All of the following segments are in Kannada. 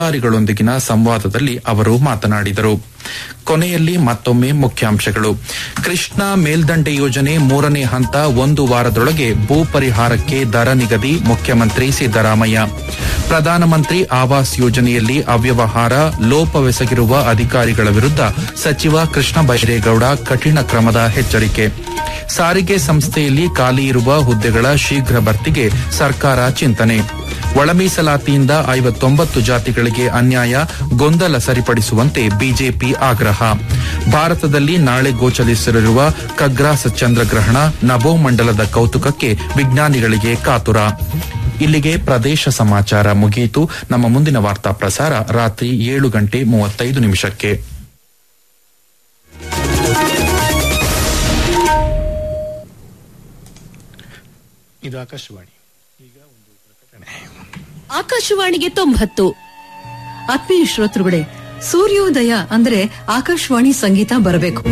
ಅಧಿಕಾರಿಗಳೊಂದಿಗಿನ ಸಂವಾದದಲ್ಲಿ ಅವರು ಮಾತನಾಡಿದರು ಕೊನೆಯಲ್ಲಿ ಮತ್ತೊಮ್ಮೆ ಮುಖ್ಯಾಂಶಗಳು ಕೃಷ್ಣಾ ಮೇಲ್ದಂಡೆ ಯೋಜನೆ ಮೂರನೇ ಹಂತ ಒಂದು ವಾರದೊಳಗೆ ಭೂ ಪರಿಹಾರಕ್ಕೆ ದರ ನಿಗದಿ ಮುಖ್ಯಮಂತ್ರಿ ಸಿದ್ದರಾಮಯ್ಯ ಪ್ರಧಾನಮಂತ್ರಿ ಆವಾಸ್ ಯೋಜನೆಯಲ್ಲಿ ಅವ್ಯವಹಾರ ಲೋಪವೆಸಗಿರುವ ಅಧಿಕಾರಿಗಳ ವಿರುದ್ಧ ಸಚಿವ ಕೃಷ್ಣ ಬೈರೇಗೌಡ ಕಠಿಣ ಕ್ರಮದ ಎಚ್ಚರಿಕೆ ಸಾರಿಗೆ ಸಂಸ್ಥೆಯಲ್ಲಿ ಖಾಲಿ ಇರುವ ಹುದ್ದೆಗಳ ಶೀಘ್ರ ಭರ್ತಿಗೆ ಸರ್ಕಾರ ಚಿಂತನೆ ಒಳ ಮೀಸಲಾತಿಯಿಂದ ಐವತ್ತೊಂಬತ್ತು ಜಾತಿಗಳಿಗೆ ಅನ್ಯಾಯ ಗೊಂದಲ ಸರಿಪಡಿಸುವಂತೆ ಬಿಜೆಪಿ ಆಗ್ರಹ ಭಾರತದಲ್ಲಿ ನಾಳೆ ಗೋಚರಿಸಲಿರುವ ಖಗ್ರಾಸ ಚಂದ್ರಗ್ರಹಣ ನಭೋಮಂಡಲದ ಕೌತುಕಕ್ಕೆ ವಿಜ್ಞಾನಿಗಳಿಗೆ ಕಾತುರ ಇಲ್ಲಿಗೆ ಪ್ರದೇಶ ಸಮಾಚಾರ ಮುಗಿಯಿತು ನಮ್ಮ ಮುಂದಿನ ವಾರ್ತಾ ಪ್ರಸಾರ ರಾತ್ರಿ ಏಳು ಗಂಟೆ ಮೂವತ್ತೈದು ನಿಮಿಷಕ್ಕೆ ಇದು ಆಕಾಶವಾಣಿ ಈಗ ಒಂದು ಪ್ರಕಟಣೆ ಆಕಾಶವಾಣಿಗೆ ತೊಂಬತ್ತು ಆತ್ಮೀಯ ಶ್ರೋತೃಗಳೇ ಸೂರ್ಯೋದಯ ಅಂದ್ರೆ ಆಕಾಶವಾಣಿ ಸಂಗೀತ ಬರಬೇಕು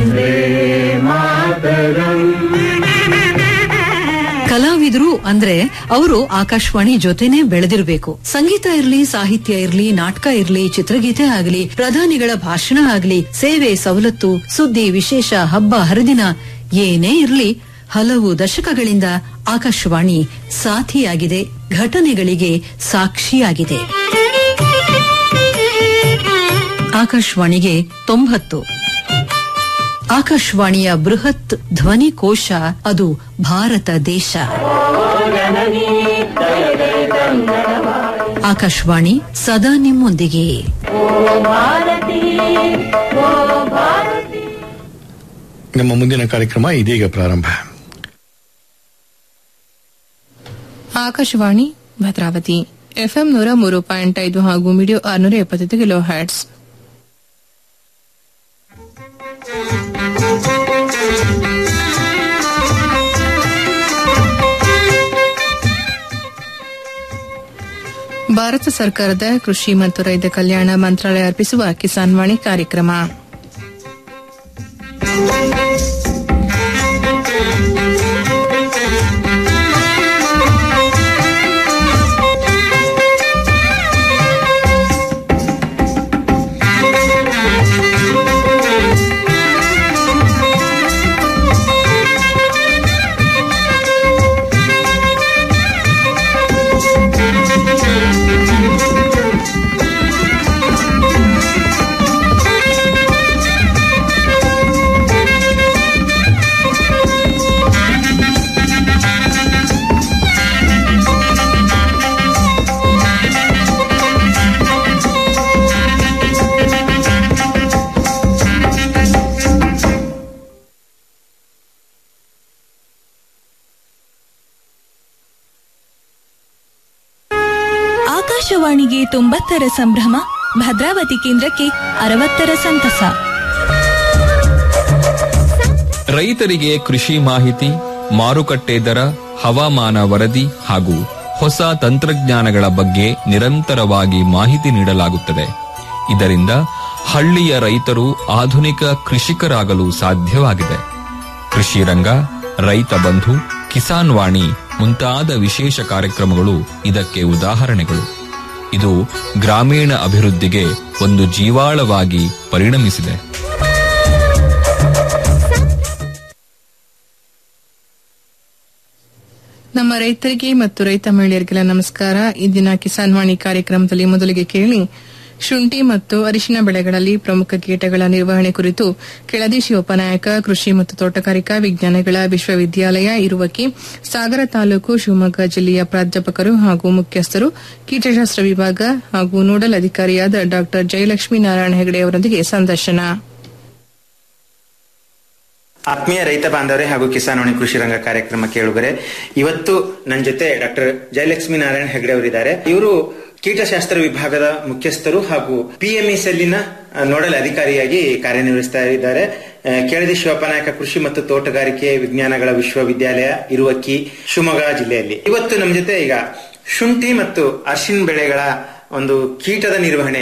ಕಲಾವಿದರು ಅಂದ್ರೆ ಅವರು ಆಕಾಶವಾಣಿ ಜೊತೆನೆ ಬೆಳೆದಿರಬೇಕು ಸಂಗೀತ ಇರ್ಲಿ ಸಾಹಿತ್ಯ ಇರ್ಲಿ ನಾಟಕ ಇರ್ಲಿ ಚಿತ್ರಗೀತೆ ಆಗಲಿ ಪ್ರಧಾನಿಗಳ ಭಾಷಣ ಆಗಲಿ ಸೇವೆ ಸವಲತ್ತು ಸುದ್ದಿ ವಿಶೇಷ ಹಬ್ಬ ಹರಿದಿನ ಏನೇ ಇರ್ಲಿ ಹಲವು ದಶಕಗಳಿಂದ ಆಕಾಶವಾಣಿ ಸಾಥಿಯಾಗಿದೆ ಘಟನೆಗಳಿಗೆ ಸಾಕ್ಷಿಯಾಗಿದೆ ಆಕಾಶವಾಣಿಗೆ ತೊಂಬತ್ತು ಆಕಾಶವಾಣಿಯ ಬೃಹತ್ ಧ್ವನಿಕೋಶ ಅದು ಭಾರತ ದೇಶ ಆಕಾಶವಾಣಿ ಸದಾ ನಿಮ್ಮೊಂದಿಗೆ ನಮ್ಮ ಮುಂದಿನ ಕಾರ್ಯಕ್ರಮ ಇದೀಗ ಪ್ರಾರಂಭ ಆಕಾಶವಾಣಿ ಭದ್ರಾವತಿ ಎಫ್ಎಂ ನೂರ ಮೂರು ಪಾಯಿಂಟ್ ಐದು ಹಾಗೂ ಮೀಡಿಯೋ ಆರುನೂರ ಎಪ್ಪತ್ತೈದು ಕಿಲೋ ಹ್ಯಾಟ್ಸ್ ಭಾರತ ಸರ್ಕಾರದ ಕೃಷಿ ಮತ್ತು ರೈತ ಕಲ್ಯಾಣ ಮಂತ್ರಾಲಯ ಅರ್ಪಿಸುವ ಕಿಸಾನ್ ವಾಣಿ ಕಾರ್ಯಕ್ರಮ ಆಕಾಶವಾಣಿಗೆ ತೊಂಬತ್ತರ ಸಂಭ್ರಮ ಭದ್ರಾವತಿ ಕೇಂದ್ರಕ್ಕೆ ಅರವತ್ತರ ಸಂತಸ ರೈತರಿಗೆ ಕೃಷಿ ಮಾಹಿತಿ ಮಾರುಕಟ್ಟೆ ದರ ಹವಾಮಾನ ವರದಿ ಹಾಗೂ ಹೊಸ ತಂತ್ರಜ್ಞಾನಗಳ ಬಗ್ಗೆ ನಿರಂತರವಾಗಿ ಮಾಹಿತಿ ನೀಡಲಾಗುತ್ತದೆ ಇದರಿಂದ ಹಳ್ಳಿಯ ರೈತರು ಆಧುನಿಕ ಕೃಷಿಕರಾಗಲು ಸಾಧ್ಯವಾಗಿದೆ ಕೃಷಿ ರಂಗ ರೈತ ಬಂಧು ಕಿಸಾನ್ ವಾಣಿ ಮುಂತಾದ ವಿಶೇಷ ಕಾರ್ಯಕ್ರಮಗಳು ಇದಕ್ಕೆ ಉದಾಹರಣೆಗಳು ಇದು ಗ್ರಾಮೀಣ ಅಭಿವೃದ್ಧಿಗೆ ಒಂದು ಜೀವಾಳವಾಗಿ ಪರಿಣಮಿಸಿದೆ ನಮ್ಮ ರೈತರಿಗೆ ಮತ್ತು ರೈತ ಮಹಿಳೆಯರಿಗೆಲ್ಲ ನಮಸ್ಕಾರ ಇಂದಿನ ಕಿಸಾನ್ ವಾಣಿ ಕಾರ್ಯಕ್ರಮದಲ್ಲಿ ಮೊದಲಿಗೆ ಕೇಳಿ ಶುಂಠಿ ಮತ್ತು ಅರಿಶಿನ ಬೆಳೆಗಳಲ್ಲಿ ಪ್ರಮುಖ ಕೀಟಗಳ ನಿರ್ವಹಣೆ ಕುರಿತು ಕೆಳದಿ ಶಿವಪ್ಪನಾಯಕ ಕೃಷಿ ಮತ್ತು ತೋಟಗಾರಿಕಾ ವಿಜ್ಞಾನಗಳ ವಿಶ್ವವಿದ್ಯಾಲಯ ಇರುವಕ್ಕೆ ಸಾಗರ ತಾಲೂಕು ಶಿವಮೊಗ್ಗ ಜಿಲ್ಲೆಯ ಪ್ರಾಧ್ಯಾಪಕರು ಹಾಗೂ ಮುಖ್ಯಸ್ಥರು ಕೀಟಶಾಸ್ತ್ರ ವಿಭಾಗ ಹಾಗೂ ನೋಡಲ್ ಅಧಿಕಾರಿಯಾದ ಡಾ ಜಯಲಕ್ಷ್ಮೀ ನಾರಾಯಣ ಹೆಗಡೆ ಅವರೊಂದಿಗೆ ಸಂದರ್ಶನ ಆತ್ಮೀಯ ರೈತ ಬಾಂಧವರೇ ಹಾಗೂ ಕಿಸಾನ್ ಕೃಷಿ ರಂಗ ಕಾರ್ಯಕ್ರಮ ಕೇಳುಗರೆ ಇವತ್ತು ನನ್ನ ಜೊತೆ ಡಾಕ್ಟರ್ ಜಯಲಕ್ಷ್ಮಿ ನಾರಾಯಣ ಹೆಗಡೆ ಅವರಿದ್ದಾರೆ ಇವರು ಕೀಟಶಾಸ್ತ್ರ ವಿಭಾಗದ ಮುಖ್ಯಸ್ಥರು ಹಾಗೂ ಪಿಎಂಇ ಸೆಲ್ಲಿನ ನೋಡಲ್ ಅಧಿಕಾರಿಯಾಗಿ ಕಾರ್ಯನಿರ್ವಹಿಸ್ತಾ ಇದ್ದಾರೆ ಆ, ಕೆಳದಿ ಶಿವಪ್ಪನಾಯಕ ಕೃಷಿ ಮತ್ತು ತೋಟಗಾರಿಕೆ ವಿಜ್ಞಾನಗಳ ವಿಶ್ವವಿದ್ಯಾಲಯ ಇರುವಕ್ಕಿ ಶಿವಮೊಗ್ಗ ಜಿಲ್ಲೆಯಲ್ಲಿ ಇವತ್ತು ನಮ್ಮ ಜೊತೆ ಈಗ ಶುಂಠಿ ಮತ್ತು ಅರ್ಶಿನ್ ಬೆಳೆಗಳ ಒಂದು ಕೀಟದ ನಿರ್ವಹಣೆ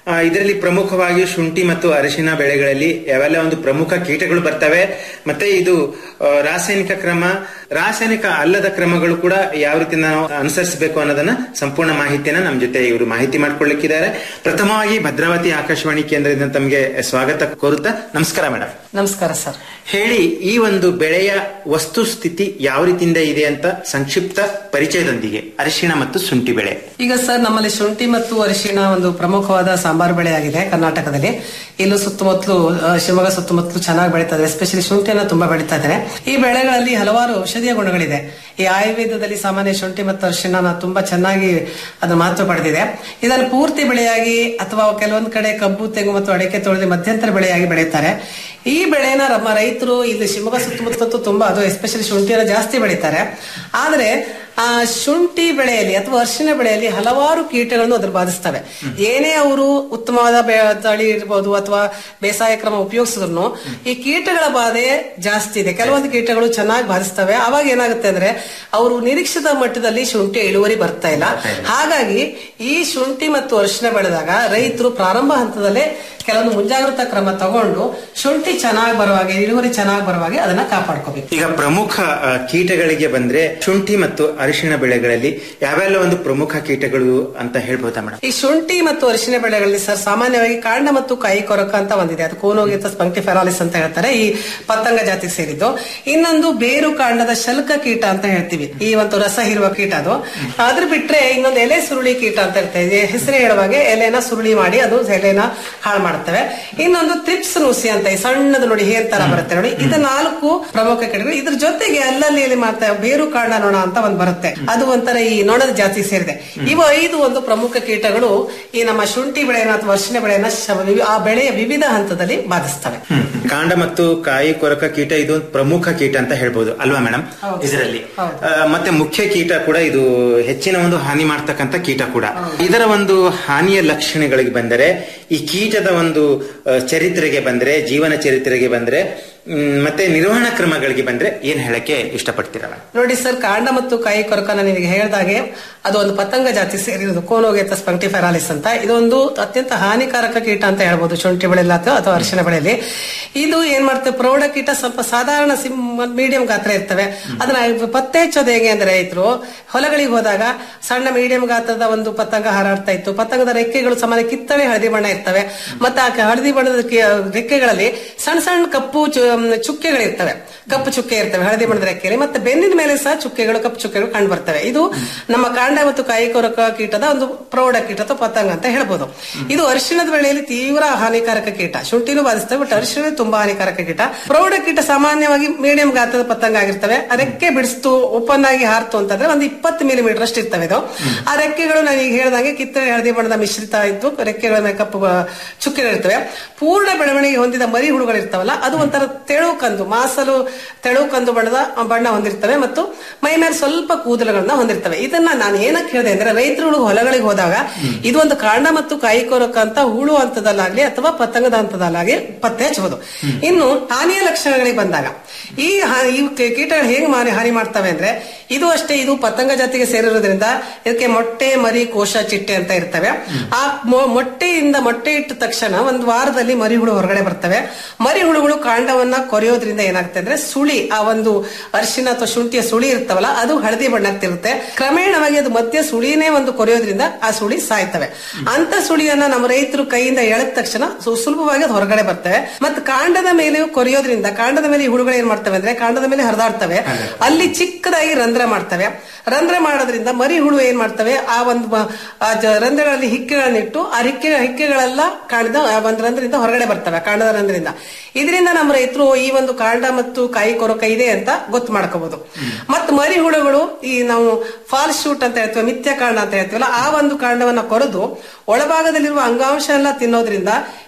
ಆ, ಇದರಲ್ಲಿ ಪ್ರಮುಖವಾಗಿ ಶುಂಠಿ ಮತ್ತು ಅರಿಶಿನ ಬೆಳೆಗಳಲ್ಲಿ ಯಾವೆಲ್ಲ ಒಂದು ಪ್ರಮುಖ ಕೀಟಗಳು ಬರ್ತವೆ ಮತ್ತೆ ಇದು ಆ, ರಾಸಾಯನಿಕ ಕ್ರಮ ರಾಸಾಯನಿಕ ಅಲ್ಲದ ಕ್ರಮಗಳು ಕೂಡ ಯಾವ ರೀತಿ ನಾವು ಅನುಸರಿಸಬೇಕು ಅನ್ನೋದನ್ನ ಸಂಪೂರ್ಣ ಮಾಹಿತಿಯನ್ನ ನಮ್ಮ ಜೊತೆ ಇವರು ಮಾಹಿತಿ ಮಾಡ್ಕೊಳ್ಳಿಕ್ಕಿದ್ದಾರೆ ಪ್ರಥಮವಾಗಿ ಭದ್ರಾವತಿ ಆಕಾಶವಾಣಿ ಕೇಂದ್ರದಿಂದ ತಮಗೆ ಸ್ವಾಗತ ಕೋರುತ್ತಾ ನಮಸ್ಕಾರ ಮೇಡಮ್ ನಮಸ್ಕಾರ ಸರ್ ಹೇಳಿ ಈ ಒಂದು ಬೆಳೆಯ ವಸ್ತುಸ್ಥಿತಿ ಯಾವ ರೀತಿಯಿಂದ ಇದೆ ಅಂತ ಸಂಕ್ಷಿಪ್ತ ಪರಿಚಯದೊಂದಿಗೆ ಅರಿಶಿಣ ಮತ್ತು ಶುಂಠಿ ಬೆಳೆ ಈಗ ಸರ್ ನಮ್ಮಲ್ಲಿ ಶುಂಠಿ ಮತ್ತು ಅರಿಶಿಣ ಒಂದು ಪ್ರಮುಖವಾದ ಸಾಂಬಾರು ಬೆಳೆಯಾಗಿದೆ ಕರ್ನಾಟಕದಲ್ಲಿ ಇಲ್ಲೂ ಸುತ್ತಮುತ್ತಲು ಆ, ಶಿವಮೊಗ್ಗ ಸುತ್ತಮುತ್ತಲು ಚೆನ್ನಾಗಿ ಬೆಳೀತಾ ಇದೆ ಎಸ್ಪೆಷಲಿ ಶುಂಠಿಯನ್ನು ತುಂಬಾ ಬೆಳೀತಾ ಇದ್ದಾರೆ ಈ ಬೆಳೆಗಳಲ್ಲಿ ಹಲವಾರು ಔಷಧೀಯ ಗುಣಗಳಿದೆ ಈ ಆಯುರ್ವೇದದಲ್ಲಿ ಸಾಮಾನ್ಯ ಶುಂಠಿ ಮತ್ತು ಅರಿಶಿಣ ತುಂಬಾ ಚೆನ್ನಾಗಿ ಅದರ ಮಹತ್ವ ಪಡೆದಿದೆ ಇದನ್ನು ಪೂರ್ತಿ ಬೆಳೆಯಾಗಿ ಅಥವಾ ಕೆಲವೊಂದು ಕಡೆ ಕಬ್ಬು ತೆಂಗು ಮತ್ತು ಅಡಿಕೆ ತೊಳೆದು ಮಧ್ಯಂತರ ಬೆಳೆಯಾಗಿ ಬೆಳೀತಾರೆ ಈ ಬೆಳೆನ ನಮ್ಮ ರೈತರು ಇಲ್ಲಿ ಶಿವಮೊಗ್ಗ ಸುತ್ತಮುತ್ತ ತುಂಬಾ ಅದು ಎಸ್ಪೆಷಲಿ ಶುಂಠಿಯನ್ನು ಜಾಸ್ತಿ ಬೆಳೀತಾರೆ ಆದ್ರೆ ಆ ಶುಂಠಿ ಬೆಳೆಯಲ್ಲಿ ಅಥವಾ ಅರಿಶಿನ ಬೆಳೆಯಲ್ಲಿ ಹಲವಾರು ಕೀಟಗಳನ್ನು ಅದ್ರ ಬಾಧಿಸ್ತವೆ ಏನೇ ಅವರು ಉತ್ತಮವಾದ ಬೆ- ತಳಿ ಇರ್ಬೋದು ಅಥವಾ ಬೇಸಾಯ ಕ್ರಮ ಉಪಯೋಗಿಸಿದ್ರು ಈ ಕೀಟಗಳ ಬಾಧೆ ಜಾಸ್ತಿ ಇದೆ ಕೆಲವೊಂದು ಕೀಟಗಳು ಚೆನ್ನಾಗಿ ಬಾಧಿಸ್ತವೆ ಅವಾಗ ಏನಾಗುತ್ತೆ ಅಂದ್ರೆ ಅವರು ನಿರೀಕ್ಷಿತ ಮಟ್ಟದಲ್ಲಿ ಶುಂಠಿ ಇಳುವರಿ ಬರ್ತಾ ಇಲ್ಲ ಹಾಗಾಗಿ ಈ ಶುಂಠಿ ಮತ್ತು ಅರಿಶಿನ ಬೆಳೆದಾಗ ರೈತರು ಪ್ರಾರಂಭ ಹಂತದಲ್ಲೇ ಕೆಲವೊಂದು ಮುಂಜಾಗ್ರತಾ ಕ್ರಮ ತಗೊಂಡು ಶುಂಠಿ ಚೆನ್ನಾಗಿ ಬರುವಾಗೆ ಇಳುವರಿ ಚೆನ್ನಾಗಿ ಬರುವಾಗೆ ಅದನ್ನ ಕಾಪಾಡ್ಕೋಬೇಕು ಈಗ ಪ್ರಮುಖ ಆ, ಕೀಟಗಳಿಗೆ ಬಂದ್ರೆ ಶುಂಠಿ ಮತ್ತು ಅರಿಶಿಣ ಬೆಳೆಗಳಲ್ಲಿ ಯಾವೆಲ್ಲ ಒಂದು ಪ್ರಮುಖ ಕೀಟಗಳು ಅಂತ ಹೇಳ್ಬೋದಾ ಮೇಡಮ್ ಈ ಶುಂಠಿ ಮತ್ತು ಅರಿಶಿನ ಬೆಳೆಗಳಲ್ಲಿ ಸರ್ ಸಾಮಾನ್ಯವಾಗಿ ಕಾಂಡ ಮತ್ತು ಕಾಯಿ ಕೊರಕ ಅಂತ ಒಂದಿದೆ ಅದು ಕೋನೋಗಿತ ಸ್ಪಂಕ್ಟಿಫೆರಾಲಿಸ್ ಅಂತ ಹೇಳ್ತಾರೆ ಈ ಪತಂಗ ಜಾತಿಗೆ ಸೇರಿದ್ದು ಇನ್ನೊಂದು ಬೇರು ಕಾಂಡದ ಶಲ್ಕ ಕೀಟ ಅಂತ ಹೇಳ್ತೀವಿ ಈ ಒಂದು ರಸ ಹೀರುವ ಕೀಟ ಅದು ಅದ್ರ ಬಿಟ್ರೆ ಇನ್ನೊಂದು ಎಲೆ ಸುರುಳಿ ಕೀಟ ಅಂತ ಇರ್ತದೆ ಇದು ಹೆಸರು ಹೇಳುವಾಗೆ ಎಲೆನ ಸುರುಳಿ ಮಾಡಿ ಅದು ಎಲೆನ ಹಾಳು ಮಾಡುತ್ತವೆ ಇನ್ನೊಂದು ತ್ರಿಪ್ಸ್ ನುಸಿ ಅಂತ ಈ ಸಣ್ಣದು ನೋಡಿ ಹೇರ್ ತರ ಬರುತ್ತೆ ನೋಡಿ ಇದು ನಾಲ್ಕು ಪ್ರಮುಖ ಕೀಟಗಳು ಇದ್ರ ಜೊತೆಗೆ ಅಲ್ಲಲ್ಲಿ ಇಲ್ಲಿ ಮಾಡ್ತಾ ಬೇರು ಕಾಂಡ ನೊಣ ಅಂತ ಒಂದು ಬರುತ್ತೆ ಅದು ಒಂಥರ ಈ ನೊಣದ ಜಾತಿ ಸೇರಿದೆ ಇವು ಐದು ಒಂದು ಪ್ರಮುಖ ಕೀಟಗಳು ಈ ನಮ್ಮ ಶುಂಠಿ ಬೆಳೆಯನ್ನು ಅಥವಾ ಅರಿಶಿನ ಬೆಳೆಯನ್ನ ಶ- ವಿವಿ- ಆ ಬೆಳೆಯ ವಿವಿಧ ಹಂತದಲ್ಲಿ ಬಾಧಿಸ್ತವೆ ಕಾಂಡ ಮತ್ತು ಕಾಯಿ ಕೊರಕ ಕೀಟ ಇದು ಒಂದು ಪ್ರಮುಖ ಕೀಟ ಅಂತ ಹೇಳ್ಬೋದು ಅಲ್ವಾ ಮೇಡಮ್ ಇದರಲ್ಲಿ ಆ, ಮತ್ತೆ ಮುಖ್ಯ ಕೀಟ ಕೂಡ ಇದು ಹೆಚ್ಚಿನ ಒಂದು ಹಾನಿ ಮಾಡ್ತಕ್ಕಂತ ಕೀಟ ಕೂಡ ಇದರ ಒಂದು ಹಾನಿಯ ಲಕ್ಷಣಗಳಿಗೆ ಬಂದರೆ ಈ ಕೀಟದ ಒಂದು ಆ, ಚರಿತ್ರೆಗೆ ಬಂದ್ರೆ ಜೀವನ ಚರಿತ್ರೆಗೆ ಬಂದ್ರೆ ಮ್, ಮತ್ತೆ ನಿರ್ವಹಣಾ ಕ್ರಮಗಳಿಗೆ ಬಂದ್ರೆ ಏನ್ ಹೇಳಕ್ಕೆ ಇಷ್ಟಪಡ್ತೀರಾ ಮೇಡಮ್ ನೋಡಿ ಸರ್ ಕಾಂಡ ಮತ್ತು ಕಾಯಿ ಕೊರಕ ನಾನು ನಿಮಗೆ ಹೇಳಿದಾಗೆ ಅದು ಒಂದು ಪತಂಗ ಜಾತಿ ಸೇರಿರೋದು ಕೋನೋಗೆತ ಸ್ಪಂಕ್ಟಿಫೆರಾಲಿಸ್ ಅಂತ ಇದೊಂದು ಅತ್ಯಂತ ಹಾನಿಕಾರಕ ಕೀಟ ಅಂತ ಹೇಳ್ಬೋದು ಶುಂಠಿ ಬೆಳೆಯಲ್ಲಿ ಅಥವಾ ಅಥವಾ ಅರಿಶಿನ ಬೆಳೆಯಲ್ಲಿ ಇದು ಏನ್ ಮಾಡ್ತೇವೆ ಪ್ರೌಢ ಕೀಟ ಸ್ವಲ್ಪ ಸಾಧಾರಣ ಸಿಮ್ ಮೀಡಿಯಂ ಗಾತ್ರ ಇರ್ತವೆ ಅದನ್ನ ಪತ್ತೆ ಹಚ್ಚೋದು ಹೇಗೆ ಅಂದ್ರೆ ರೈತರು ಹೊಲಗಳಿಗೆ ಹೋದಾಗ ಸಣ್ಣ ಮೀಡಿಯಂ ಗಾತ್ರದ ಒಂದು ಪತಂಗ ಹಾರಾಡ್ತಾ ಇತ್ತು ಪತಂಗದ ರೆಕ್ಕೆಗಳು ಸಾಮಾನ್ಯ ಕಿತ್ತಳೆ ಹಳದಿ ಬಣ್ಣ ಇರ್ತವೆ ಮತ್ತೆ ಆ ಹಳದಿ ಬಣ್ಣದ ಕಿ- ರೆಕ್ಕೆಗಳಲ್ಲಿ ಸಣ್ಣ ಸಣ್ಣ ಕಪ್ಪು ಚು- ಚುಕ್ಕೆಗಳಿರ್ತವೆ ಕಪ್ಪು ಚುಕ್ಕೆ ಇರ್ತವೆ ಹಳದಿ ಬಣ್ಣದ ರೆಕ್ಕೆಯಲ್ಲಿ ಮತ್ತೆ ಬೆನ್ನಿನ ಮೇಲೆ ಸಹ ಚುಕ್ಕೆಗಳು ಕಪ್ಪು ಚುಕ್ಕೆಗಳು ಕಂಡು ಬರ್ತವೆ ಇದು ನಮ್ಮ ಕಾಂಡ ಮತ್ತು ಕಾಯಿ ಕೊರಕ ಕೀಟದ ಒಂದು ಪ್ರೌಢ ಕೀಟ ಅಥವಾ ಪತಂಗ ಅಂತ ಹೇಳ್ಬೋದು ಇದು ಅರಿಶಿಣದ ಬೆಳೆಯಲ್ಲಿ ತೀವ್ರ ಹಾನಿಕಾರಕ ಕೀಟ ಶುಂಠಿನೂ ಬಾಧಿಸ್ತವೆ ಬಟ್ ಅರಿಶಿಣ ತುಂಬಾ ಹಾನಿಕಾರಕ ಕೀಟ ಪ್ರೌಢ ಕೀಟ ಸಾಮಾನ್ಯವಾಗಿ ಮೀಡಿಯಂ ಗಾತ್ರದ ಪತಂಗ ಆಗಿರ್ತವೆ ಆ ರೆಕ್ಕೆ ಬಿಡಿಸ್ತು ಓಪನ್ ಆಗಿ ಹಾರ್ತು ಅಂತಂದ್ರೆ ಒಂದು ಇಪ್ಪತ್ತು ಮಿಲಿಮೀಟರ್ ಅಷ್ಟು ಇರ್ತವೆ ಇದು ಆ ರೆಕ್ಕೆಗಳು ನಾನು ಈಗ ಹೇಳಿದಂಗೆ ಕಿತ್ತಳೆ ಹಳದಿ ಬಣ್ಣದ ಮಿಶ್ರಿತ ಇದ್ದು ರೆಕ್ಕೆಗಳ ಮೇಲೆ ಕಪ್ಪು ಆ, ಚುಕ್ಕೆಗಳಿರ್ತವೆ ಪೂರ್ಣ ಬೆಳವಣಿಗೆ ಹೊಂದಿದ ಮರಿ ಹುಳುಗಳು ಇರ್ತಾವಲ್ಲ ಅದು ಒಂಥರ ತೆಳು ಕಂದು ಮಾಸಲು ತೆಳು ಕಂದು ಬಣ್ಣದ ಬಣ್ಣ ಹೊಂದಿರ್ತವೆ ಮತ್ತು ಮೈ ಮೇಲೆ ಸ್ವಲ್ಪ ಕೂದಲುಗಳನ್ನ ಹೊಂದಿರ್ತವೆ ಇದನ್ನ ನಾನು ಏನಕ್ಕೆ ಹೇಳಿದೆ ಅಂದ್ರೆ ರೈತರುಗಳು ಹೊಲಗಳಿಗೆ ಹೋದಾಗ ಇದು ಒಂದು ಕಾಂಡ ಮತ್ತು ಕಾಯಿ ಕೊರಕ ಅಂತ ಹುಳು ಹಂತದಲ್ಲಾಗ್ಲಿ ಅಥವಾ ಪತಂಗದ ಹಂತದಲ್ಲಾಗ್ಲಿ ಪತ್ತೆ ಹಚ್ಚಬಹುದು ಇನ್ನು ಹಾನಿಯ ಲಕ್ಷಣಗಳಿಗೆ ಬಂದಾಗ ಈ ಹಾ- ಈ ಕೀ- ಕೀಟಗಳು ಹೇಗೆ ಮಾರಿ ಹಾನಿ ಮಾಡ್ತವೆ ಅಂದ್ರೆ ಇದು ಅಷ್ಟೇ ಇದು ಪತಂಗ ಜಾತಿಗೆ ಸೇರಿರೋದ್ರಿಂದ ಇದಕ್ಕೆ ಮೊಟ್ಟೆ ಮರಿ ಕೋಶ ಚಿಟ್ಟೆ ಅಂತ ಇರ್ತವೆ ಆ ಮೊ- ಮೊಟ್ಟೆಯಿಂದ ಮೊಟ್ಟೆ ಇಟ್ಟ ತಕ್ಷಣ ಒಂದು ವಾರದಲ್ಲಿ ಮರಿ ಹುಳು ಹೊರಗಡೆ ಬರ್ತವೆ ಮರಿ ಹುಳುಗಳು ಕಾಂಡವನ್ನ ಕೊರೆಯೋದ್ರಿಂದ ಏನಾಗುತ್ತೆ ಅಂದ್ರೆ ಸುಳಿ ಆ ಒಂದು ಅರಿಶಿನ ಅಥವಾ ಶುಂಠಿಯ ಸುಳಿ ಇರ್ತಾವಲ್ಲ ಅದು ಹಳದಿ ಬಣ್ಣಕ್ತಿರುತ್ತೆ ಕ್ರಮೇಣವಾಗಿ ಅದು ಮಧ್ಯ ಸುಳಿನೇ ಒಂದು ಕೊರೆಯೋದ್ರಿಂದ ಆ ಸುಳಿ ಸಾಯ್ತವೆ ಅಂತ ಸುಳಿಯನ್ನ ನಮ್ಮ ರೈತರು ಕೈಯಿಂದ ಎಳೆದ ತಕ್ಷಣ ಸು- ಸುಲಭವಾಗಿ ಅದು ಹೊರಗಡೆ ಬರ್ತವೆ ಮತ್ತೆ ಕಾಂಡದ ಮೇಲೆಯೂ ಕೊರೆಯೋದ್ರಿಂದ ಕಾಂಡದ ಮೇಲೆ ಈ ಹುಳುಗಳು ಏನ್ ಮಾಡ್ತವೆ ಅಂದ್ರೆ ಕಾಂಡದ ಮೇಲೆ ಹರಿದಾಡ್ತವೆ ಅಲ್ಲಿ ಚಿಕ್ಕದಾಗಿ ರಂಧ್ರ ಮಾಡ್ತವೆ ರಂಧ್ರ ಮಾಡೋದ್ರಿಂದ ಮರಿ ಹುಳು ಏನ್ ಮಾಡ್ತವೆ ಆ ಒಂದು ಮ- ಆ ಜ- ರಂಧ್ರಗಳಲ್ಲಿ ಹಿಕ್ಕೆಗಳನ್ನಿಟ್ಟು ಆ ಹಿಕ್ಕೆ ಹಿಕ್ಕೆಗಳೆಲ್ಲ ಕಾಂಡದ ಆ ಒಂದು ರಂಧ್ರದಿಂದ ಹೊರಗಡೆ ಬರ್ತವೆ ಕಾಂಡದ ರಂಧ್ರದಿಂದ ಇದರಿಂದ ನಮ್ಮ ರೈತರು ಈ ಒಂದು ಕಾಂಡ ಮತ್ತು ಕಾಯಿ ಕೊರಕ ಇದೆ ಅಂತ ಗೊತ್ತು ಮಾಡ್ಕೋಬಹುದು ಮತ್ತು ಮರಿ ಹುಳುಗಳು ಈ ನಾವು ಫಾಲ್ ಶೂಟ್ ಅಂತ ಹೇಳ್ತೀವಿ ಮಿಥ್ಯ ಕಾಂಡ ಅಂತ ಹೇಳ್ತೀವಲ್ಲ ಆ ಒಂದು ಕಾಂಡವನ್ನ ಕೊರೆದು ಒಳಭಾಗದಲ್ಲಿರುವ ಅಂಗಾಂಶ ಎಲ್ಲ ತಿನ್ನೋದ್ರಿಂದ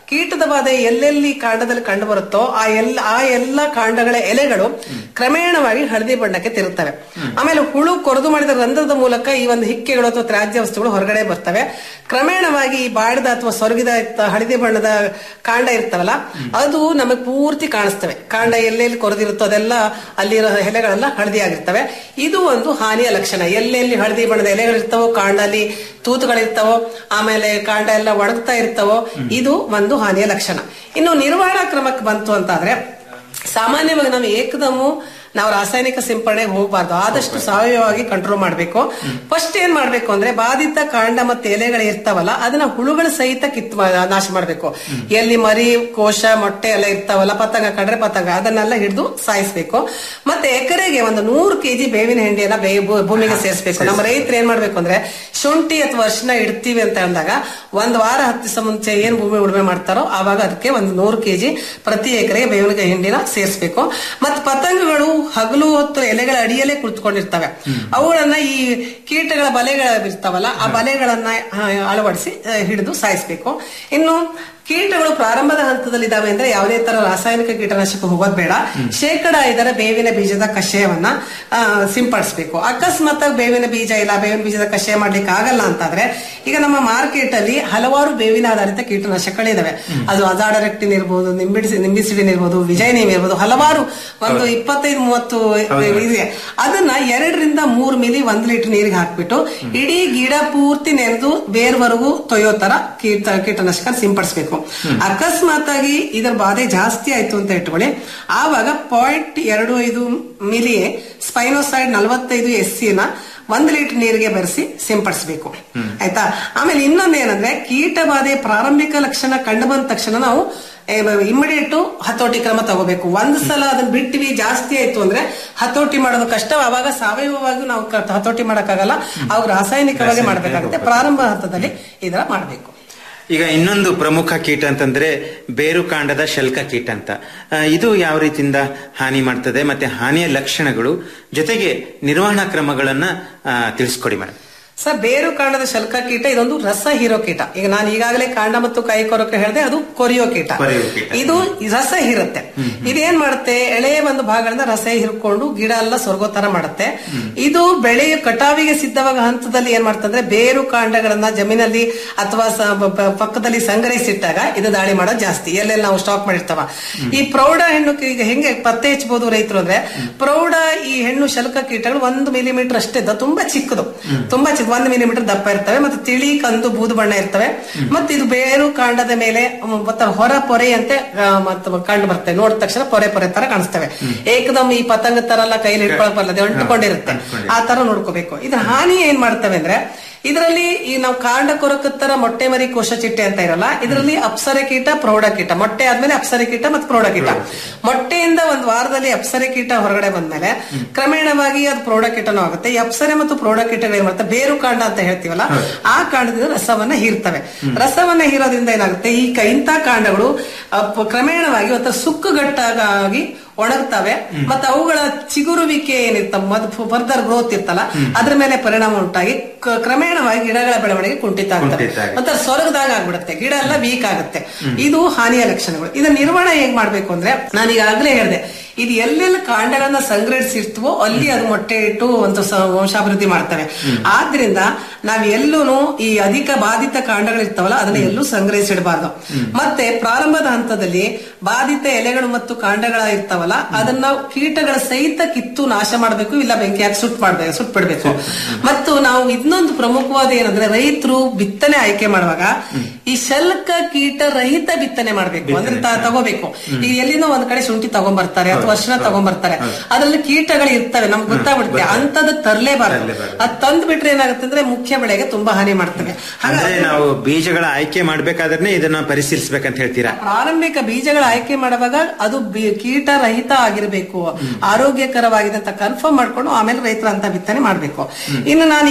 ಕೀಟದ ಬಾಧೆ ಎಲ್ಲೆಲ್ಲಿ ಕಾಂಡದಲ್ಲಿ ಕಂಡು ಬರುತ್ತೋ ಆ ಎಲ್ಲ ಆ ಎಲ್ಲ ಕಾಂಡಗಳ ಎಲೆಗಳು ಕ್ರಮೇಣವಾಗಿ ಹಳದಿ ಬಣ್ಣಕ್ಕೆ ತಿರುತ್ತವೆ ಆಮೇಲೆ ಹುಳು ಕೊರದು ಮಾಡಿದ ರಂಧ್ರದ ಮೂಲಕ ಈ ಒಂದು ಹಿಕ್ಕೆಗಳು ಅಥವಾ ತ್ಯಾಜ್ಯ ವಸ್ತುಗಳು ಹೊರಗಡೆ ಬರ್ತವೆ ಕ್ರಮೇಣವಾಗಿ ಈ ಬಾಡಿದ ಅಥವಾ ಸೊರಗಿದ ಇತ್ತ ಹಳದಿ ಬಣ್ಣದ ಕಾಂಡ ಇರ್ತವಲ್ಲ ಅದು ನಮಗೆ ಪೂರ್ತಿ ಕಾಣಿಸ್ತವೆ ಕಾಂಡ ಎಲ್ಲೆಲ್ಲಿ ಕೊರೆದಿರುತ್ತೋ ಅದೆಲ್ಲ ಅಲ್ಲಿರೋ ಎಲೆಗಳೆಲ್ಲ ಹಳದಿ ಆಗಿರ್ತವೆ ಇದು ಒಂದು ಹಾನಿಯ ಲಕ್ಷಣ ಎಲ್ಲೆಲ್ಲಿ ಹಳದಿ ಬಣ್ಣದ ಎಲೆಗಳಿರ್ತಾವೋ ಕಾಂಡಲ್ಲಿ ತೂತುಗಳಿರ್ತಾವೋ ಆಮೇಲೆ ಕಾಂಡ ಎಲ್ಲ ಒಣಗ್ತಾ ಇರ್ತಾವೋ ಇದು ಒಂದು ಹಾನಿಯ ಲಕ್ಷಣ ಇನ್ನು ನಿರ್ವಹಣಾ ಕ್ರಮಕ್ಕೆ ಬಂತು ಅಂತಾದ್ರೆ ಸಾಮಾನ್ಯವಾಗಿ ನಾವು ಏಕದಮು ನಾವು ರಾಸಾಯನಿಕ ಸಿಂಪಡಣೆಗೆ ಹೋಗಬಾರ್ದು ಆದಷ್ಟು ಸಾವಯವವಾಗಿ ಕಂಟ್ರೋಲ್ ಮಾಡಬೇಕು ಫಸ್ಟ್ ಏನ್ ಮಾಡ್ಬೇಕು ಅಂದ್ರೆ ಬಾಧಿತ ಕಾಂಡ ಮತ್ತೆ ಎಲೆಗಳು ಇರ್ತಾವಲ್ಲ ಅದನ್ನ ಹುಳುಗಳ ಸಹಿತ ಕಿತ್ತು ಮಾ- ನಾಶ ಮಾಡ್ಬೇಕು ಎಲ್ಲಿ ಮರಿ ಕೋಶ ಮೊಟ್ಟೆ ಎಲ್ಲ ಇರ್ತಾವಲ್ಲ ಪತಂಗ ಕಡ್ರೆ ಪತಂಗ ಅದನ್ನೆಲ್ಲ ಹಿಡಿದು ಸಾಯಿಸ್ಬೇಕು ಮತ್ತೆ ಎಕರೆಗೆ ಒಂದು ನೂರು ಕೆಜಿ ಬೇವಿನ ಹಿಂಡಿಯನ್ನ ಬೇ ಭೂ- ಭೂಮಿಗೆ ಸೇರಿಸಬೇಕು ನಮ್ಮ ರೈತರು ಏನ್ ಮಾಡ್ಬೇಕು ಅಂದ್ರೆ ಶುಂಠಿ ಅಥವಾ ಅರಿಶಿನ ಇಡ್ತೀವಿ ಅಂತ ಅಂದಾಗ ಒಂದ್ ವಾರ ಹತ್ತು ದಿವಸ ಮುಂಚೆ ಏನ್ ಭೂಮಿ ಉಳುಮೆ ಮಾಡ್ತಾರೋ ಆವಾಗ ಅದಕ್ಕೆ ಒಂದು ನೂರು ಕೆಜಿ ಪ್ರತಿ ಎಕರೆಗೆ ಬೇವಿನ ಹಿಂಡಿನ ಸೇರಿಸಬೇಕು ಮತ್ತೆ ಪತಂಗಗಳು ಹಗಲು ಹೊತ್ತು ಎಲೆಗಳ ಅಡಿಯಲ್ಲೇ ಕುಳಿತುಕೊಂಡಿರ್ತವೆ ಅವುಗಳನ್ನ ಈ ಕೀಟಗಳ ಬಲೆಗಳು ಇರ್ತಾವಲ್ಲ ಆ ಬಲೆಗಳನ್ನ ಆ, ಅಳವಡಿಸಿ ಆ, ಹಿಡಿದು ಸಾಯಿಸ್ಬೇಕು ಇನ್ನು ಕೀಟಗಳು ಪ್ರಾರಂಭದ ಹಂತದಲ್ಲಿದ್ದಾವೆ ಅಂದ್ರೆ ಯಾವುದೇ ತರ ರಾಸಾಯನಿಕ ಕೀಟನಾಶಕ ಹೋಗೋದ್ ಬೇಡ ಶೇಕಡ ಐದರ ಬೇವಿನ ಬೀಜದ ಕಷಾಯವನ್ನ ಆ, ಸಿಂಪಡಿಸ್ಬೇಕು ಅಕಸ್ಮಾತ್ ಬೇವಿನ ಬೀಜ ಇಲ್ಲ ಬೇವಿನ ಬೀಜದ ಕಷಾಯ ಮಾಡ್ಲಿಕ್ಕೆ ಆಗಲ್ಲ ಅಂತಾದ್ರೆ ಈಗ ನಮ್ಮ ಮಾರ್ಕೆಟ್ ಅಲ್ಲಿ ಹಲವಾರು ಬೇವಿನ ಆಧಾರಿತ ಕೀಟನಾಶಕಗಳಿದಾವೆ ಅದು ಅಜಾಡರೆಕ್ಟಿನ್ ಇರ್ಬೋದು ನಿಂಬಿಡಿಸಿ ನಿಂಬಿಸಿಡಿನ್ ಇರ್ಬೋದು ವಿಜಯನೀಮ್ ಇರ್ಬೋದು ಹಲವಾರು ಒಂದು ಇಪ್ಪತ್ತೈದು ಮೂವತ್ತು ಇದೆ ಅದನ್ನ ಎರಡರಿಂದ ಮೂರು ಮಿಲಿ ಒಂದ್ ಲೀಟರ್ ನೀರಿಗೆ ಹಾಕ್ಬಿಟ್ಟು ಇಡೀ ಗಿಡ ಪೂರ್ತಿ ನೆನೆದು ಬೇರ್ವರೆಗೂ ತೊಯ್ಯೋ ತರ ಕೀಟ ಕೀಟನಾಶಕ ಸಿಂಪಡಿಸ್ಬೇಕು ಅಕಸ್ಮಾತ್ ಆಗಿ ಇದರ ಬಾಧೆ ಜಾಸ್ತಿ ಆಯ್ತು ಅಂತ ಇಟ್ಕೊಳ್ಳಿ ಆವಾಗ ಪಾಯಿಂಟ್ ಎರಡು ಐದು ಮಿಲಿ ಸ್ಪೈನೋಸೈಡ್ ನಲವತ್ತೈದು ಎಸ್ ನ ಒಂದ್ ಲೀಟರ್ ನೀರಿಗೆ ಬೆರೆಸಿ ಸಿಂಪಡಿಸಬೇಕು ಆಯ್ತಾ ಆಮೇಲೆ ಇನ್ನೊಂದೇನಂದ್ರೆ ಕೀಟ ಬಾಧೆ ಪ್ರಾರಂಭಿಕ ಲಕ್ಷಣ ಕಂಡು ಬಂದ ತಕ್ಷಣ ನಾವು ಇಮಿಡಿಯೇಟ್ ಹತೋಟಿ ಕ್ರಮ ತಗೋಬೇಕು ಒಂದ್ ಸಲ ಅದನ್ನ ಬಿಟ್ಟಿವಿ ಜಾಸ್ತಿ ಆಯ್ತು ಅಂದ್ರೆ ಹತೋಟಿ ಮಾಡೋದು ಕಷ್ಟ ಅವಾಗ ಸಾವಯವವಾಗಿ ನಾವು ಕ- ಹತೋಟಿ ಮಾಡಕ್ಕಾಗಲ್ಲ ಅವಾಗ ರಾಸಾಯನಿಕವಾಗಿ ಮಾಡ್ಬೇಕಾಗುತ್ತೆ ಪ್ರಾರಂಭ ಹಂತದಲ್ಲಿ ಇದರ ಮಾಡಬೇಕು ಈಗ ಇನ್ನೊಂದು ಪ್ರಮುಖ ಕೀಟ ಅಂತಂದ್ರೆ ಬೇರು ಕಾಂಡದ ಶಲ್ಕ ಕೀಟ ಅಂತ ಆ, ಇದು ಯಾವ ರೀತಿಯಿಂದ ಹಾನಿ ಮಾಡ್ತದೆ ಮತ್ತೆ ಹಾನಿಯ ಲಕ್ಷಣಗಳು ಜೊತೆಗೆ ನಿರ್ವಹಣಾ ಕ್ರಮಗಳನ್ನ ಆ, ತಿಳಿಸ್ಕೊಡಿ ಮೇಡಮ್ ಸರ್ ಬೇರು ಕಾಂಡದ ಶಲ್ಕ ಕೀಟ ಇದೊಂದು ರಸ ಹೀರೋ ಕೀಟ ಈಗ ನಾನು ಈಗಾಗಲೇ ಕಾಂಡ ಮತ್ತು ಕೈ ಕೊರಕೆ ಹೇಳಿದೆ ಅದು ಕೊರಿಯೋ ಕೀಟ ಕೊರೆಯೋ ಕೀಟ. ಇದು ರಸ ಹೀರುತ್ತೆ ಇದೇನ್ ಮಾಡುತ್ತೆ ಎಳೆಯ ಒಂದು ಭಾಗಗಳಿಂದ ರಸ ಹೀರ್ಕೊಂಡು ಗಿಡ ಎಲ್ಲ ಸ್ವರ್ಗೋ ತರ ಮಾಡುತ್ತೆ ಇದು ಬೆಳೆಯ ಕಟಾವಿಗೆ ಸಿದ್ಧವಾಗ ಹಂತದಲ್ಲಿ ಏನ್ ಮಾಡ್ತಂದ್ರೆ ಬೇರು ಕಾಂಡಗಳನ್ನ ಜಮೀನಲ್ಲಿ ಅಥವಾ ಸ- ಬ- ಬ- ಪಕ್ಕದಲ್ಲಿ ಸಂಗ್ರಹಿಸಿಟ್ಟಾಗ ಇದು ದಾಳಿ ಮಾಡೋದು ಜಾಸ್ತಿ ಎಲ್ಲೆಲ್ಲಿ ನಾವು ಸ್ಟಾಕ್ ಮಾಡಿರ್ತಾವ ಈ ಪ್ರೌಢ ಹೆಣ್ಣು ಕಿ- ಈಗ ಹೆಂಗೆ ಪತ್ತೆ ಹಚ್ಚಬಹುದು ರೈತರು ಅಂದ್ರೆ ಪ್ರೌಢ ಈ ಹೆಣ್ಣು ಶಲ್ಕ ಕೀಟಗಳು ಒಂದು ಮಿಲಿಮೀಟರ್ ಅಷ್ಟೇ ಇದ್ದಾವೆ. ತುಂಬಾ ಚಿಕ್ಕದು ತುಂಬಾ ಚಿಕ್ಕ ಒಂದು ಮಿಲಿಮೀಟರ್ ದಪ್ಪ ಇರ್ತವೆ ಮತ್ತೆ ತಿಳಿ ಕಂದು ಬೂದು ಬಣ್ಣ ಇರ್ತವೆ ಮತ್ತೆ ಇದು ಬೇರು ಕಾಂಡದ ಮೇಲೆ ಮ್, ಮತ್ತೆ ಹೊರ ಪೊರೆಯಂತೆ ಆ, ಮತ್ತೆ ಕಂಡು ಬರ್ತವೆ ನೋಡಿದ ತಕ್ಷಣ ಪೊರೆ ಪೊರೆ ತರ ಕಾಣಿಸ್ತವೆ ಏಕದಮ್ ಈ ಪತಂಗ ತರ ಎಲ್ಲ ಕೈಲಿ ಹಿಡ್ಕೊಳಕ್ ಬರಲ್ಲ ಅದು ಅಂಟುಕೊಂಡಿರುತ್ತೆ ಆ ತರ ನೋಡ್ಕೋಬೇಕು ಇದ್ರ ಹಾನಿ ಏನ್ ಮಾಡ್ತವೆ ಅಂದ್ರೆ ಇದರಲ್ಲಿ ಈ ನಾವು ಕಾಂಡ ಕೊರಕ ತರ ಮೊಟ್ಟೆ ಮರಿ ಕೋಶ ಚಿಟ್ಟೆ ಅಂತ ಇರಲ್ಲ ಇದರಲ್ಲಿ ಅಪ್ಸರೆ ಕೀಟ ಪ್ರೌಢ ಕೀಟ ಮೊಟ್ಟೆ ಆದ್ಮೇಲೆ ಅಪ್ಸರೆ ಕೀಟ ಮತ್ತು ಪ್ರೌಢ ಕೀಟ ಮೊಟ್ಟೆಯಿಂದ ಒಂದು ವಾರದಲ್ಲಿ ಅಪ್ಸರೆ ಕೀಟ ಹೊರಗಡೆ ಬಂದ್ಮೇಲೆ ಕ್ರಮೇಣವಾಗಿ ಅದು ಪ್ರೌಢ ಕೀಟನೂ ಆಗುತ್ತೆ ಈ ಅಪ್ಸರೆ ಮತ್ತು ಪ್ರೌಢ ಕೀಟಗಳು ಏನ್ ಮಾಡ್ತವೆ ಬೇರು ಕಾಂಡ ಅಂತ ಹೇಳ್ತೀವಲ್ಲ ಆ ಕಾಂಡದಿಂದ ರಸವನ್ನ ಹೀರ್ತವೆ ರಸವನ್ನ ಹೀರೋದ್ರಿಂದ ಏನಾಗುತ್ತೆ ಈ ಕ- ಇಂಥ ಕಾಂಡಗಳು ಅ, ಪ- ಕ್ರಮೇಣವಾಗಿ ಒಂಥರ ಸುಕ್ಕುಗಟ್ಟಾಗಿ ಒಣಗ್ತವೆ ಮತ್ತೆ ಅವುಗಳ ಚಿಗುರುವಿಕೆ ಏನಿರ್ತವೆ ಫರ್ದರ್ ಗ್ರೋತ್ ಇರ್ತಲ್ಲ ಅದ್ರ ಮೇಲೆ ಪರಿಣಾಮ ಉಂಟಾಗಿ ಕ- ಕ್ರಮೇಣವಾಗಿ ಗಿಡಗಳ ಬೆಳವಣಿಗೆ ಕುಂಠಿತ ಆಗ್ತದೆ ಕುಂಠಿತ ಆಗುತ್ತೆ. ಮತ್ತೆ ಸೊರಗದಾಗ ಆಗ್ಬಿಡುತ್ತೆ ಗಿಡ ಎಲ್ಲ ವೀಕ್ ಆಗುತ್ತೆ ಇದು ಹಾನಿಯ ಲಕ್ಷಣಗಳು ಇದನ್ನ ನಿರ್ವಹಣೆ ಹೇಗ್ ಮಾಡ್ಬೇಕು ಅಂದ್ರೆ ನಾನು ಈಗಾಗಲೇ ಹೇಳಿದೆ ಇದು ಎಲ್ಲೆಲ್ಲ ಕಾಂಡಗಳನ್ನ ಸಂಗ್ರಹಿಸಿರ್ತವೋ ಅಲ್ಲಿ ಅದು ಮೊಟ್ಟೆ ಇಟ್ಟು ಒಂದು ಸ- ವಂಶಾಭಿವೃದ್ಧಿ ಮಾಡ್ತವೆ ಆದ್ರಿಂದ ನಾವ್ ಎಲ್ಲೂ ಈ ಅಧಿಕ ಬಾಧಿತ ಕಾಂಡಗಳಿರ್ತಾವಲ್ಲ ಅದನ್ನ ಎಲ್ಲೂ ಸಂಗ್ರಹಿಸಿಡಬಾರ್ದು ಮತ್ತೆ ಪ್ರಾರಂಭದ ಹಂತದಲ್ಲಿ ಬಾಧಿತ ಎಲೆಗಳು ಮತ್ತು ಕಾಂಡಗಳ ಇರ್ತಾವಲ್ಲ ಅದನ್ನ ಕೀಟಗಳ ಸಹಿತ ಕಿತ್ತು ನಾಶ ಮಾಡಬೇಕು ಇಲ್ಲ ಬೆಂಕಿ ಹಾಕಿ ಸುಟ್ ಮಾಡ್ಬೇಕು ಸುಟ್ ಬಿಡ್ಬೇಕು ಮತ್ತು ನಾವು ಇನ್ನೊಂದು ಪ್ರಮುಖವಾದ ಏನಂದ್ರೆ ರೈತರು ಬಿತ್ತನೆ ಆಯ್ಕೆ ಮಾಡುವಾಗ ಈ ಶಲ್ಕ ಕೀಟ ರಹಿತ ಬಿತ್ತನೆ ಮಾಡಬೇಕು ಅಂದ್ರೆ ತ- ತಗೋಬೇಕು ಈಗ ಎಲ್ಲಿಂದ ಒಂದ್ ಕಡೆ ಶುಂಠಿ ತಗೊಂಡ್ಬರ್ತಾರೆ ಅಥವಾ ಅರ್ಶಿನ ತಗೊಂಡ್ಬರ್ತಾರೆ ಅದ್ರಲ್ಲಿ ಕೀಟಗಳು ಇರ್ತವೆ ನಮ್ಗೆ ಗೊತ್ತಾಗ್ಬಿಡುತ್ತೆ ಅಂತದ್ ತರಲೇಬಾರದು ಅದ್ ತಂದ್ ಬಿಟ್ರೆ ಏನಾಗುತ್ತೆ ಅಂದ್ರೆ ಮುಖ್ಯ ಬೆಳೆಗೆ ತುಂಬಾ ಹಾನಿ ಮಾಡ್ತವೆ ಅಂದ್ರೆ ಹಾಗಾಗಿ ನಾವು ಬೀಜಗಳ ಆಯ್ಕೆ ಮಾಡ್ಬೇಕಾದ್ರೆ ಇದನ್ನ ಪರಿಶೀಲಿಸ್ಬೇಕಂತ ಹೇಳ್ತೀರಾ ಪ್ರಾರಂಭಿಕ ಬೀಜಗಳ ಆಯ್ಕೆ ಮಾಡುವಾಗ ಅದು ಬಿ- ಕೀಟ ರಹಿತ ಆಗಿರಬೇಕು ಆರೋಗ್ಯಕರವಾಗಿದೆ ಅಂತ ಕನ್ಫರ್ಮ್ ಮಾಡ್ಕೊಂಡು ಆಮೇಲೆ ರೈತರು ಅಂತ ಬಿತ್ತನೆ ಮಾಡ್ಬೇಕು ಇನ್ನು ನಾನು ಈಗಾಗಲೇ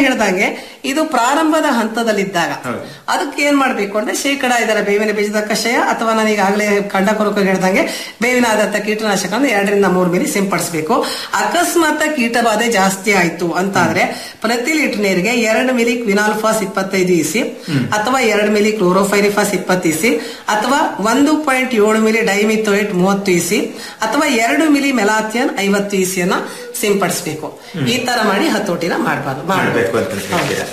ಹೇಳ್ದಂಗೆ ಇದು ಪ್ರಾರಂಭದ ಹಂತದಲ್ಲಿದ್ದಾಗ ಅದಕ್ಕೆ ಏನ್ ಮಾಡ್ಬೇಕು ಅಂದ್ರೆ ಶೇಕಡ ಇದರ ಬೇವಿನ ಬೀಜದ ಕಷಾಯ ಅಥವಾ ನಾನು ಈಗಾಗಲೇ ಕಂಡ ಕೊರಕ ಹೇಳ್ದಂಗೆ ಬೇವಿನ ಆಧಾರಿತ ಕೀಟನಾಶಕವನ್ನು ಎರಡರಿಂದ ಮೂರು ಮಿಲಿ ಸಿಂಪಡಿಸಬೇಕು ಅಕಸ್ಮಾತ್ ಕೀಟಬಾಧೆ ಜಾಸ್ತಿ ಆಯ್ತು ಅಂತ ಆದ್ರೆ ಪ್ರತಿ ಲೀಟರ್ ನೀರಿಗೆ ಎರಡು ಮಿಲಿ ಕ್ವಿನಾಲ್ಫಾಸ್ ಇಪ್ಪತ್ತೈದು ಇಸಿ ಅಥವಾ ಎರಡು ಮಿಲಿ ಕ್ಲೋರೋಫೈರಿಫಾಸ್ ಇಪ್ಪತ್ತು ಇಸಿ ಅಥವಾ ಒಂದು ಪಾಯಿಂಟ್ ಏಳು ಮಿಲಿ ಡೈಮಿಥೋಯಿಟ್ ಮೂವತ್ತು ಇಸಿ ಅಥವಾ ಎರಡು ಮಿಲಿ ಮೆಲಾಥಿಯನ್ ಐವತ್ತು ಇಸಿಯನ್ನ ಸಿಂಪಡಿಸಬೇಕು ಈ ತರ ಮಾಡಿ ಹತೋಟಿನ ಮಾಡಬಾರ್ದು ಮಾಡಬೇಕು ಅಂತ ಹೇಳ್ತೀರಾ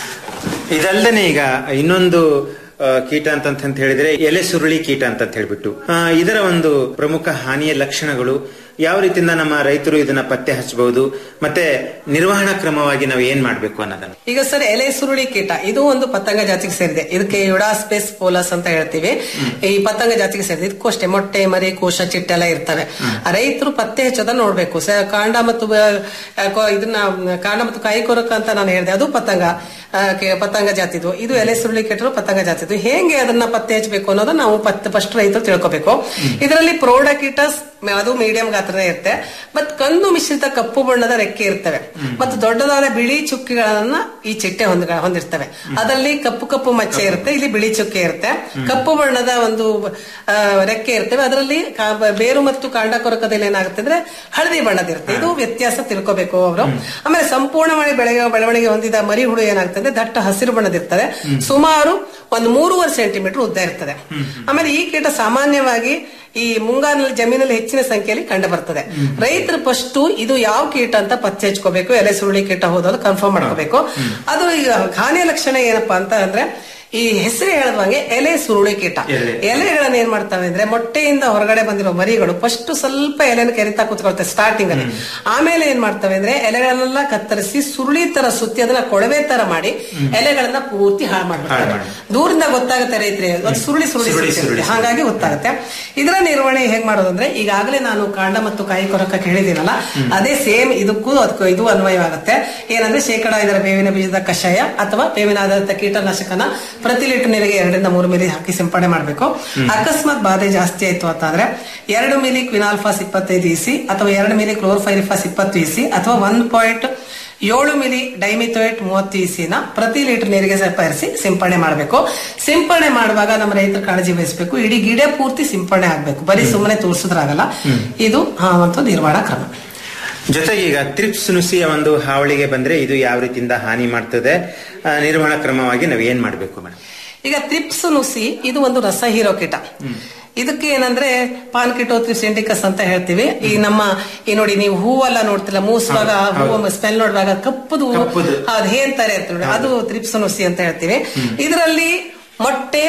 ಇದಲ್ದೇನೆ ಈಗ ಇನ್ನೊಂದು ಆ, ಕೀಟ ಅಂತ ಅಂತ ಹೇಳಿದ್ರೆ ಎಲೆ ಸುರುಳಿ ಕೀಟ ಅಂತ ಹೇಳ್ಬಿಟ್ಟು ಆ, ಇದರ ಒಂದು ಪ್ರಮುಖ ಹಾನಿಯ ಲಕ್ಷಣಗಳು ಯಾವ ರೀತಿಯಿಂದ ನಮ್ಮ ರೈತರು ಇದನ್ನ ಪತ್ತೆ ಹಚ್ಚಬಹುದು ಮತ್ತೆ ನಿರ್ವಹಣಾ ಕ್ರಮವಾಗಿ ನಾವು ಏನ್ ಮಾಡ್ಬೇಕು ಅನ್ನೋದನ್ನ ಈಗ ಸರ್ ಎಲೆ ಸುರುಳಿ ಕೀಟ ಇದು ಒಂದು ಪತಂಗ ಜಾತಿಗೆ ಸೇರಿದೆ ಇದಕ್ಕೆ ಯುಡಾಸ್ಪೇಸ್ ಪೋಲಸ್ ಅಂತ ಹೇಳ್ತೀವಿ ಈ ಪತಂಗ ಜಾತಿಗೆ ಸೇರಿದೆ ಇದಕ್ಕೂ ಅಷ್ಟೇ ಮೊಟ್ಟೆ ಮರಿ ಕೋಶ ಚಿಟ್ಟೆಲ್ಲ ಇರ್ತವೆ ಆ ರೈತರು ಪತ್ತೆ ಹಚ್ಚೋದನ್ನ ನೋಡ್ಬೇಕು ಸ- ಕಾಂಡ ಮತ್ತು ಬ- ಆ, ಕೊ- ಇದನ್ನ ಕಾಂಡ ಮತ್ತು ಕಾಯಿ ಕೊರಕ ಅಂತ ನಾನು ಹೇಳಿದೆ ಅದು ಪತಂಗ ಆ, ಕೆ- ಪತಂಗ ಜಾತಿದು ಇದು ಎಲೆ ಸುರುಳಿ ಕೀಟರು ಪತಂಗ ಜಾತಿದು ಹೇಗೆ ಅದನ್ನ ಪತ್ತೆ ಹಚ್ಚಬೇಕು ಅನ್ನೋದನ್ನ ನಾವು ಪತ್ತೆ ಫಸ್ಟ್ ರೈತರು ತಿಳ್ಕೊಬೇಕು ಇದರಲ್ಲಿ ಪ್ರೌಢಕೀಟಸ್ ಅದು ಮೀಡಿಯಂ ಗಾತ್ರನೇ ಇರುತ್ತೆ ಮತ್ ಕಂದು ಮಿಶ್ರಿತ ಕಪ್ಪು ಬಣ್ಣದ ರೆಕ್ಕೆ ಇರ್ತವೆ ಮತ್ತು ದೊಡ್ಡದಾದ ಬಿಳಿ ಚುಕ್ಕಿಗಳನ್ನ ಈ ಚಿಟ್ಟೆ ಹೊಂದ ಹೊಂದಿರ್ತವೆ ಅದರಲ್ಲಿ ಕಪ್ಪು ಕಪ್ಪು ಮಚ್ಚೆ ಇರುತ್ತೆ ಇಲ್ಲಿ ಬಿಳಿ ಚುಕ್ಕೆ ಇರುತ್ತೆ ಕಪ್ಪು ಬಣ್ಣದ ಒಂದು ಆ, ರೆಕ್ಕೆ ಇರ್ತವೆ ಅದರಲ್ಲಿ ಕಾ- ಬೇರು ಮತ್ತು ಕಾಂಡ ಕೊರಕದಲ್ಲಿ ಏನಾಗುತ್ತೆ ಅಂದ್ರೆ ಹಳದಿ ಬಣ್ಣದಿರುತ್ತೆ ಇದು ವ್ಯತ್ಯಾಸ ತಿಳ್ಕೋಬೇಕು ಅವರು ಆಮೇಲೆ ಸಂಪೂರ್ಣವಾಗಿ ಬೆಳೆಯ ಬೆಳವಣಿಗೆ ಹೊಂದಿದ ಮರಿ ಹುಳು ಏನಾಗುತ್ತೆ ಅಂದ್ರೆ ದಟ್ಟ ಹಸಿರು ಬಣ್ಣದಿರ್ತದೆ ಸುಮಾರು ಒಂದು ಮೂರುವರೆ ಸೆಂಟಿಮೀಟರ್ ಉದ್ದ ಇರ್ತದೆ ಆಮೇಲೆ ಈ ಕೀಟ ಸಾಮಾನ್ಯವಾಗಿ ಈ ಮುಂಗಾರಿನಲ್ಲಿ ಜಮೀನಲ್ಲಿ ಹೆಚ್ಚಿನ ಸಂಖ್ಯೆಯಲ್ಲಿ ಕಂಡು ಬರ್ತದೆ ರೈತರು ಫಸ್ಟ್ ಇದು ಯಾವ ಕೀಟ ಅಂತ ಪತ್ತೆ ಹಚ್ಕೋಬೇಕು ಎಲೆ ಸುರುಳಿ ಕೀಟ ಹೋದೋದು ಕನ್ಫರ್ಮ್ ಮಾಡ್ಕೋಬೇಕು ಅದು ಈಗ ಹಾನಿಯ ಲಕ್ಷಣ ಏನಪ್ಪಾ ಅಂತ ಅಂದ್ರೆ ಈ ಹೆಸರು ಹೇಳಿದಂಗೆ ಎಲೆ ಸುರುಳಿ ಕೀಟ ಎಲೆ. ಎಲೆಗಳನ್ನ ಏನ್ ಮಾಡ್ತವೆ ಅಂದ್ರೆ ಮೊಟ್ಟೆಯಿಂದ ಹೊರಗಡೆ ಬಂದಿರೋ ಮರಿಗಳು ಫಸ್ಟ್ ಸ್ವಲ್ಪ ಎಲೆನ ಕೆರಿತಾ ಕೂತ್ಕೊಳ್ತವೆ ಸ್ಟಾರ್ಟಿಂಗ್ ಅಲ್ಲಿ ಆಮೇಲೆ ಏನ್ ಮಾಡ್ತವೆ ಅಂದ್ರೆ ಎಲೆಗಳನ್ನೆಲ್ಲ ಕತ್ತರಿಸಿ ಸುರುಳಿ ತರ ಸುತ್ತಿ ಅದನ್ನ ಕೊಳವೆ ತರ ಮಾಡಿ ಎಲೆಗಳನ್ನ ಪೂರ್ತಿ ಹಾಳು ಮಾಡ್ಬಿಡ್ತಾರೆ ದೂರಿಂದ ಗೊತ್ತಾಗುತ್ತೆ ರೈತರಿಗೆ ಅದು ಸುರುಳಿ ಸುರುಳಿ ಸುರುಳಿ, ಸುತ್ತಿ ಸುರುಳಿ. ಇರುತ್ತೆ. ಹಾಗಾಗಿ ಗೊತ್ತಾಗುತ್ತೆ ಇದರ ನಿರ್ವಹಣೆ ಹೇಗ್ ಮಾಡೋದಂದ್ರೆ ಈಗಾಗಲೇ ನಾನು ಕಾಂಡ ಮತ್ತು ಕಾಯಿ ಕೊರಕ ಹೇಳಿದ್ದೀನಲ್ಲ ಅದೇ ಸೇಮ್ ಇದಕ್ಕೂ ಅದಕ್ಕೂ ಇದು ಅನ್ವಯವಾಗುತ್ತೆ ಏನಂದ್ರೆ ಶೇಕಡ ಇದರ ಬೇವಿನ ಬೀಜದ ಕಷಾಯ ಅಥವಾ ಬೇವಿನ ಆಧಾರಿತ ಕೀಟನಾಶಕನ ಪ್ರತಿ ಲೀಟರ್ ನೀರಿಗೆ ಎರಡರಿಂದ ಮೂರು ಮಿಲಿ ಹಾಕಿ ಸಿಂಪಡಣೆ ಮಾಡಬೇಕು ಅಕಸ್ಮಾತ್ ಬಾಧೆ ಜಾಸ್ತಿ ಆಯ್ತು ಅಂತಂದ್ರೆ ಎರಡು ಮಿಲಿ ಕ್ವಿನಾಲ್ಫಾಸ್ ಇಪ್ಪತ್ತೈದು ಇಸಿ ಅಥವಾ ಎರಡು ಮಿಲಿ ಕ್ಲೋರ್ಫೈರಿಫಾಸ್ ಇಪ್ಪತ್ತು ಇಸಿ ಅಥವಾ ಒನ್ ಪಾಯಿಂಟ್ ಏಳು ಮಿಲಿ ಡೈಮಿಥೋಯೇಟ್ ಮೂವತ್ತು ಇಸಿನ ಪ್ರತಿ ಲೀಟರ್ ನೀರಿಗೆ ಸೇರಿಸಿ ಸಿಂಪಡಣೆ ಮಾಡಬೇಕು ಸಿಂಪಡಣೆ ಮಾಡುವಾಗ ನಮ್ಮ ರೈತರು ಕಾಳಜಿ ವಹಿಸಬೇಕು ಇಡೀ ಗಿಡ ಪೂರ್ತಿ ಸಿಂಪಡಣೆ ಆಗ್ಬೇಕು ಬರೀ ಸುಮ್ಮನೆ ತೋರಿಸಿದ್ರಾಗಲ್ಲ ಇದು ಆ, ಒಂದು ನಿರ್ವಹಣಾ ಕ್ರಮ ಜೊತೆಗೆ ಈಗ ತ್ರಿಪ್ಸ್ ನುಸಿಯ ಒಂದು ಹಾವಳಿಗೆ ಬಂದ್ರೆ ಇದು ಯಾವ ರೀತಿಯಿಂದ ಹಾನಿ ಮಾಡ್ತದೆ ಆ, ನಿರ್ವಹಣಾ ಕ್ರಮವಾಗಿ ನಾವು ಏನ್ ಮಾಡ್ಬೇಕು ಮೇಡಮ್ ಈಗ ತ್ರಿಪ್ಸ್ ನುಸಿ ಇದು ಒಂದು ರಸ ಹೀರೋ ಕೀಟ ಇದಕ್ಕೆ ಏನಂದ್ರೆ ಪಾನ್ಕಿಟೋತ್ರಿಪ್ಸ್ ಇಂಡಿಕಸ್ ಅಂತ ಹೇಳ್ತೀವಿ ಈ ನಮ್ಮ ಈ ನೋಡಿ ನೀವು ಹೂವೆಲ್ಲ ನೋಡ್ತಿಲ್ಲ ಮೂಸುವಾಗ ಹೂವು ಸ್ಮೆಲ್ ನೋಡುವಾಗ ಕಪ್ಪದು ಕಪ್ಪುದು. ಅದು ಹೇಂತಾರೆ ಅಂತ ನೋಡಿ ಅದು ತ್ರಿಪ್ಸ್ ನುಸಿ ಅಂತ ಹೇಳ್ತೀವಿ ಇದರಲ್ಲಿ ಮೊಟ್ಟೆ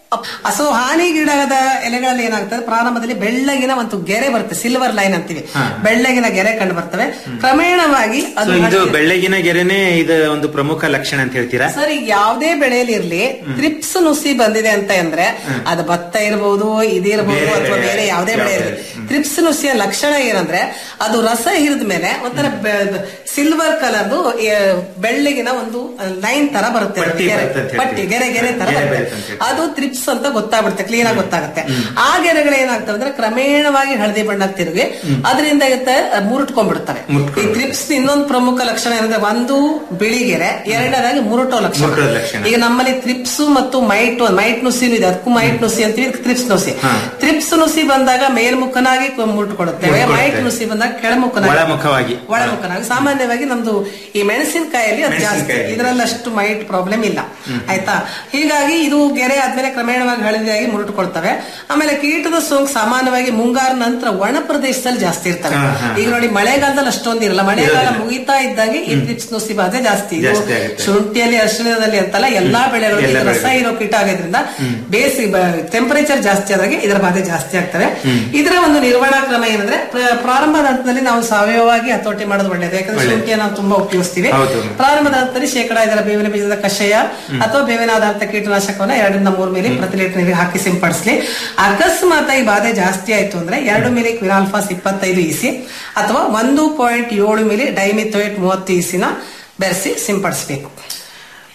ಸೊ ಹಾನಿಗೀಡಾದ ಎಲೆಗಳಲ್ಲಿ ಏನಾಗ್ತದೆ ಪ್ರಾರಂಭದಲ್ಲಿ ಬೆಳ್ಳಗಿನ ಒಂದು ಗೆರೆ ಬರುತ್ತೆ ಸಿಲ್ವರ್ ಲೈನ್ ಅಂತೀವಿ ಬೆಳ್ಳಗಿನ ಗೆರೆ ಕಂಡು ಬರ್ತವೆ ಕ್ರಮೇಣವಾಗಿ ಸೊ ಅದು ಇದು ಹರಡಿ- ಬೆಳ್ಳಗಿನ ಗೆರೆನೆ ಇದು ಒಂದು ಪ್ರಮುಖ ಲಕ್ಷಣ ಅಂತ ಹೇಳ್ತೀರಾ ಸರ್ ಈಗ ಯಾವುದೇ ಬೆಳೆಯಲ್ಲಿ ಇರ್ಲಿ ತ್ರಿಪ್ಸ್ ನುಸಿ ಬಂದಿದೆ ಅಂತ ಅಂದ್ರೆ ಅದು ಭತ್ತ ಇರಬಹುದು ಇದಿರಬಹುದು ಬೇರೆ ಅಥವಾ ಬೆಳೆ, ಬೇರೆ ಯಾವುದೇ ಬೆಳೆ ಯಾವುದೇ ಇರಲಿ ತ್ರಿಪ್ಸ್ ನುಸಿಯ ಲಕ್ಷಣ ಏನಂದ್ರೆ ಅದು ರಸ ಹಿರಿದ ಮೇಲೆ ಒಂಥರ ಸಿಲ್ವರ್ ಕಲರ್ದು ಬೆಳ್ಳಗಿನ ಒಂದು ಲೈನ್ ತರ ಬರುತ್ತೆ ಅದು. ಪಟ್ಟಿ ಗೆರೆ- ಬರುತ್ತೆ ಅಂತ ಹೇಳ್ತೀವಿ. ಪಟ್ಟಿ ಗೆರೆ ಗೆರೆ ತರ ಗೆರೆ ಬರುತ್ತೆ ಬರುತ್ತೆ ಅಂತ ಹೇಳ್ತೀವಿ. ಅದು ತ್ರಿಪ್ಸ್ ಅಂತ ಗೊತ್ತಾಗ್ಬಿಡುತ್ತೆ ಕ್ಲೀನ್ ಆಗಿ ಗೊತ್ತಾಗುತ್ತೆ ಆ ಗೆರೆಗಳು ಏನಾಗ್ತವೆ ಅಂದ್ರೆ ಕ್ರಮೇಣವಾಗಿ ಹಳದಿ ಬಣ್ಣ ತಿರುಗಿ ಅದರಿಂದ ಮುರುಟ್ಕೊಂಡ್ಬಿಡ್ತವೆ ಈ ಮುರುಟ್ಕೊಂಡು ತ್ರಿಪ್ಸ್ ಇನ್ನೊಂದು ಪ್ರಮುಖ ಲಕ್ಷಣ ಏನಂದ್ರೆ ಒಂದು ಬಿಳಿ ಗೆರೆ ಎರಡನೇದಾಗಿ ಮುರುಟೋ ಲಕ್ಷಣ ಮುರುಟೋ ಲಕ್ಷಣ. ಈಗ ನಮ್ಮಲ್ಲಿ ತ್ರಿಪ್ಸ್ ಮತ್ತು ಮೈಟ್ ಮೈಟ್ ನುಸಿನೂ ಇದೆ ಅದಕ್ಕೂ ಮೈಟ್ ನುಸಿ ಅಂತೀವಿ ಇದಕ್ಕೆ ತ್ರಿಪ್ಸ್ ನುಸಿ ಹಾ. ತ್ರಿಪ್ಸ್ ನುಸಿ ಬಂದಾಗ ಮೇಲ್ಮುಖನಾಗಿ ಮುರುಟ್ಕೊಡುತ್ತೇವೆ ಮುರುಟ್ಕೊಡುತ್ತೆ. ಮೈಟ್ ನುಸಿ ಬಂದಾಗ ಕೆಳಮುಖನಾಗಿ ಒಳಮುಖವಾಗಿ. ಒಳಮುಖನಾಗಿ ಸಾಮಾನ್ಯವಾಗಿ ನಮ್ದು ಈ ಮೆಣಸಿನಕಾಯಲ್ಲಿ ಅದು ಜಾಸ್ತಿ ಮೆಣಸಿನಕಾಯಲ್ಲಿ. ಇದರಲ್ಲಿ ಅಷ್ಟು ಮೈಟ್ ಪ್ರಾಬ್ಲಮ್ ಇಲ್ಲ ಆಯ್ತಾ ಹೀಗಾಗಿ ಇದು ಗೆರೆ ಆದ್ಮೇಲೆ ಕ್ರಮೇಣವಾಗಿ ಹಳದಿಯಾಗಿ ಮುರುಟುಕೊಳ್ತವೆ ಆಮೇಲೆ ಕೀಟದ ಸೋಂಕು ಸಾಮಾನ್ಯವಾಗಿ ಮುಂಗಾರು ನಂತರ ಒಣ ಪ್ರದೇಶದಲ್ಲಿ ಜಾಸ್ತಿ ಇರ್ತವೆ ಹಾ, ಹಾ. ಈಗ ನೋಡಿ ಮಳೆಗಾಲದಲ್ಲಿ ಅಷ್ಟೊಂದು ಇರಲ್ಲ ಮಳೆಗಾಲ ಇರೋದಿಲ್ಲ. ಮುಗಿತಾ ಇದ್ದಂಗೆ ಈ ತ್ರಿಪ್ಸ್ ನುಸಿ ಬಾಧೆ ಜಾಸ್ತಿ ಇದು ಜಾಸ್ತಿ ಆಗುತ್ತೆ. ಶುಂಠಿಯಲ್ಲಿ ಅರಿಶಿಣದಲ್ಲಿ ಅಂತಲ್ಲ ಎಲ್ಲಾ ಬೆಳೆಗಳು ಎಲ್ಲ ಇದು ರಸ ಬೆಳೆಗಳು. ಇರೋ ಕೀಟ ಆಗೋದ್ರಿಂದ ಬೇಸಿ ಟೆಂಪರೇಚರ್ ಜಾಸ್ತಿ ಆದಾಗೆ ಇದರ ಬಾಧೆ ಜಾಸ್ತಿ ಆಗ್ತವೆ ಇದರ ಒಂದು ನಿರ್ವಹಣಾ ಕ್ರಮ ಏನಂದ್ರೆ ಪ್ರ- ಪ್ರಾರಂಭದ ಹಂತದಲ್ಲಿ ನಾವು ಸಾವಯವವಾಗಿ ಹತೋಟಿ ಮಾಡೋದು ಒಳ್ಳೇದು ಯಾಕಂದ್ರೆ ಒಳ್ಳೆದು. ಶುಂಠಿಯನ್ನು ನಾವು ತುಂಬಾ ಉಪಯೋಗಿಸ್ತೀವಿ ಹೌದು. ಪ್ರಾರಂಭದ ಹಂತದಲ್ಲಿ ಶೇಕಡ ಇದರ ಬೇವಿನ ಬೀಜದ ಕಷಾಯ ಅಥವಾ ಬೇವಿನ ಆಧಾರಿತ ಕೀಟನಾಶಕವನ್ನ ಎರಡರಿಂದ ಮೂರು ಮಿಲಿ ಪ್ರತಿ ಲೀಟರ್ ನೀರಿಗೆ ಹಾಕಿ ಸಿಂಪಡಿಸಲಿ ಅಕಸ್ಮಾತ್ ಈ ಬಾಧೆ ಜಾಸ್ತಿ ಆಯ್ತು ಅಂದ್ರೆ ಎರಡು ಮಿಲಿ ಕ್ವಿನಾಲ್ಫಾಸ್ ಇಪ್ಪತ್ತೈದು ಇಸಿ ಅಥವಾ ಒಂದು ಪಾಯಿಂಟ್ ಏಳು ಮಿಲಿ ಡೈಮಿಥೋಯೇಟ್ ಮೂವತ್ತು ಇಸಿನ ಬೆರೆಸಿ ಸಿಂಪಡಿಸಬೇಕು